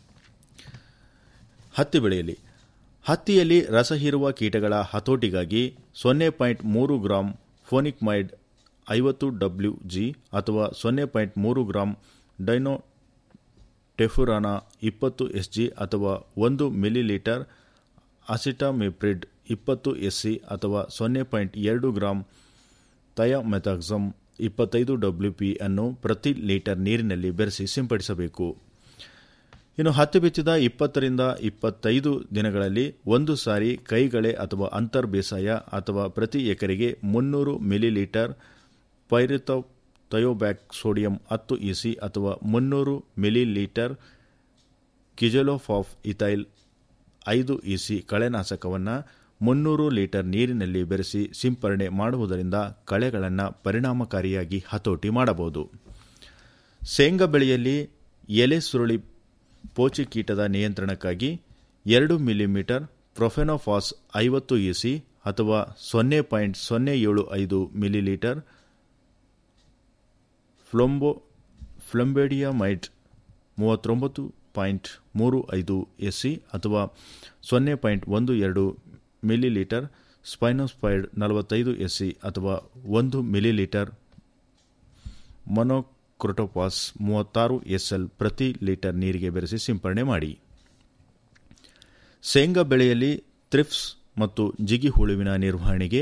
S6: ಹತ್ತಿ ಬೆಳೆಯಲ್ಲಿ ಹತ್ತಿಯಲ್ಲಿ ರಸ ಹೀರುವ ಕೀಟಗಳ ಹತೋಟಿಗಾಗಿ ಸೊನ್ನೆ ಪಾಯಿಂಟ್ ಮೂರು ಗ್ರಾಂ ಫೋನಿಕ್ಮೈಡ್ ಐವತ್ತು ಡಬ್ಲ್ಯೂ ಜಿ ಅಥವಾ ಸೊನ್ನೆ ಪಾಯಿಂಟ್ ಮೂರು ಗ್ರಾಂ ಡೈನೋ ಟೆಫುರಾನ ಇಪ್ಪತ್ತು ಎಸ್ ಜಿ ಅಥವಾ ಒಂದು ಮಿಲಿಲೀಟರ್ ಅಸಿಟಾಮಿಪ್ರಿಡ್ ಇಪ್ಪತ್ತು ಎಸ್ಸಿ ಅಥವಾ ಸೊನ್ನೆ ಪಾಯಿಂಟ್ ಎರಡು ಗ್ರಾಂ ಥಯಾಮೆಥಾಕ್ಸಮ್ ಇಪ್ಪತ್ತೈದು ಡಬ್ಲ್ಯೂ ಪಿ ಅನ್ನು ಪ್ರತಿ ಲೀಟರ್ ನೀರಿನಲ್ಲಿ ಬೆರೆಸಿ ಸಿಂಪಡಿಸಬೇಕು ಇನ್ನು ಹತ್ತಿ ಬಿತ್ತಿದ ಇಪ್ಪತ್ತರಿಂದ ಇಪ್ಪತ್ತೈದು ದಿನಗಳಲ್ಲಿ ಒಂದು ಸಾರಿ ಕೈಗಳೆ ಅಥವಾ ಅಂತರ್ ಬೇಸಾಯ ಅಥವಾ ಪ್ರತಿ ಎಕರೆಗೆ ಮುನ್ನೂರು ಮಿಲಿಲೀಟರ್ ಪೈರಿತೋ ಥಯೋಬ್ಯಾಕ್ ಸೋಡಿಯಂ ಹತ್ತು ಇಸಿ ಅಥವಾ ಮುನ್ನೂರು ಮಿಲಿಲೀಟರ್ ಕಿಜಲೋಫಾಫ್ ಇಥೈಲ್ ಐದು ಇಸಿ ಕಳೆನಾಶಕವನ್ನು ಮುನ್ನೂರು ಲೀಟರ್ ನೀರಿನಲ್ಲಿ ಬೆರೆಸಿ ಸಿಂಪರಣೆ ಮಾಡುವುದರಿಂದ ಕಳೆಗಳನ್ನು ಪರಿಣಾಮಕಾರಿಯಾಗಿ ಹತೋಟಿ ಮಾಡಬಹುದು ಶೇಂಗಾ ಬೆಳೆಯಲ್ಲಿ ಎಲೆ ಸುರುಳಿ ಪೋಚಿ ಕೀಟದ ನಿಯಂತ್ರಣಕ್ಕಾಗಿ ಎರಡು ಮಿಲಿಮೀಟರ್ ಪ್ರೊಫೆನೋಫಾಸ್ ಐವತ್ತು ಇಸಿ ಅಥವಾ ಸೊನ್ನೆ ಪಾಯಿಂಟ್ ಸೊನ್ನೆ ಏಳು ಐದು ಮಿಲಿಲೀಟರ್ ಫ್ಲೊಂಬೋ ಫ್ಲಂಬೇಡಿಯಾಮೈಟ್ ಮೂವತ್ತೊಂಬತ್ತು ಪಾಯಿಂಟ್ ಮೂರು ಐದು ಎಸ್ಸಿ ಅಥವಾ ಸೊನ್ನೆ ಪಾಯಿಂಟ್ ಒಂದು ಎರಡು ಮಿಲಿಲೀಟರ್ ಸ್ಪೈನೋಸ್ಪೈಡ್ ನಲವತ್ತೈದು ಎಸ್ಸಿ ಅಥವಾ ಒಂದು ಮಿಲಿಲೀಟರ್ ಮೊನೊಕ್ರೊಟೋಪಾಸ್ ಮೂವತ್ತಾರು ಎಸ್ಎಲ್ ಪ್ರತಿ ಲೀಟರ್ ನೀರಿಗೆ ಬೆರೆಸಿ ಸಿಂಪರಣೆ ಮಾಡಿ ಶೇಂಗಾ ಬೆಳೆಯಲ್ಲಿ ಥ್ರಿಪ್ಸ್ ಮತ್ತು ಜಿಗಿ ಹುಳುವಿನ ನಿರ್ವಹಣೆಗೆ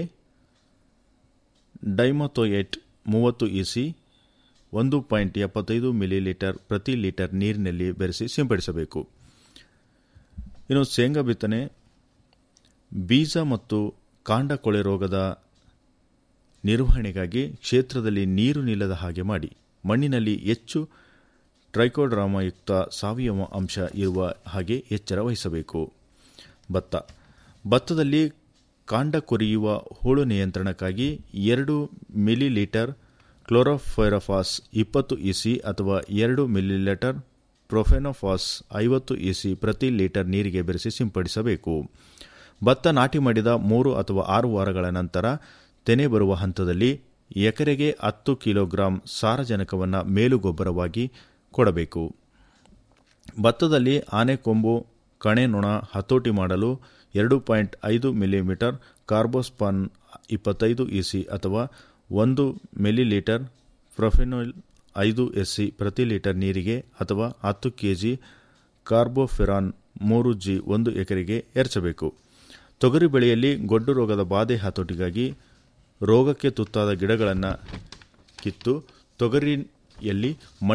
S6: ಡೈಮೊಥೋಯೇಟ್ ಮೂವತ್ತು ಇಸಿ ಒಂದು ಪಾಯಿಂಟ್ ಎಪ್ಪತ್ತೈದು ಮಿಲಿಲೀಟರ್ ಪ್ರತಿ ಲೀಟರ್ ನೀರಿನಲ್ಲಿ ಬೆರೆಸಿ ಸಿಂಪಡಿಸಬೇಕು ಇನ್ನು ಶೇಂಗಾ ಬಿತ್ತನೆ ಬೀಜ ಮತ್ತು ಕಾಂಡ ಕೊಳೆ ರೋಗದ ನಿರ್ವಹಣೆಗಾಗಿ ಕ್ಷೇತ್ರದಲ್ಲಿ ನೀರು ನಿಲ್ಲದ ಹಾಗೆ ಮಾಡಿ ಮಣ್ಣಿನಲ್ಲಿ ಹೆಚ್ಚು ಟ್ರೈಕೋಡ್ರಾಮಯುಕ್ತ ಸಾವಯವ ಅಂಶ ಇರುವ ಹಾಗೆ ಎಚ್ಚರ ವಹಿಸಬೇಕು ಭತ್ತ ಭತ್ತದಲ್ಲಿ ಕಾಂಡ ಕೊರಿಯುವ ಹುಳು ನಿಯಂತ್ರಣಕ್ಕಾಗಿ ಎರಡು ಮಿಲಿಲೀಟರ್ ಕ್ಲೋರೋಫೈರಫಾಸ್ ಇಪ್ಪತ್ತು ಇಸಿ ಅಥವಾ ಎರಡು ಮಿಲಿಲೀಟರ್ ಪ್ರೊಫೆನೋಫಾಸ್ ಐವತ್ತು ಇಸಿ ಪ್ರತಿ ಲೀಟರ್ ನೀರಿಗೆ ಬೆರೆಸಿ ಸಿಂಪಡಿಸಬೇಕು ಭತ್ತ ನಾಟಿ ಮಾಡಿದ ಮೂರು ಅಥವಾ ಆರು ವಾರಗಳ ನಂತರ ತೆನೆ ಬರುವ ಹಂತದಲ್ಲಿ ಎಕರೆಗೆ ಹತ್ತು ಕಿಲೋಗ್ರಾಂ ಸಾರಜನಕವನ್ನು ಮೇಲುಗೊಬ್ಬರವಾಗಿ ಕೊಡಬೇಕು ಭತ್ತದಲ್ಲಿ ಆನೆಕೊಂಬು ಕಣೆ ನೊಣ ಹತೋಟಿ ಮಾಡಲು ಎರಡು ಪಾಯಿಂಟ್ ಐದು ಮಿಲಿಮೀಟರ್ ಕಾರ್ಬೋಸ್ಪಾನ್ ಇಪ್ಪತ್ತೈದು ಇಸಿ ಅಥವಾ ಒಂದು ಮಿಲಿಲೀಟರ್ ಪ್ರೊಫೆನೋಲ್ ಐದು ಎಸ್ಸಿ ಪ್ರತಿ ಲೀಟರ್ ನೀರಿಗೆ ಅಥವಾ ಹತ್ತು ಕೆಜಿ ಕಾರ್ಬೋಫೆರಾನ್ ಮೂರು ಜಿ ಒಂದು ಎಕರೆಗೆ ಎರಚಬೇಕು ತೊಗರಿ ಬೆಳೆಯಲ್ಲಿ ಗೊಡ್ಡು ರೋಗದ ಬಾಧೆ ಹತೋಟಿಗಾಗಿ ರೋಗಕ್ಕೆ ತುತ್ತಾದ ಗಿಡಗಳನ್ನು ಕಿತ್ತು ತೊಗರಿಯಲ್ಲಿ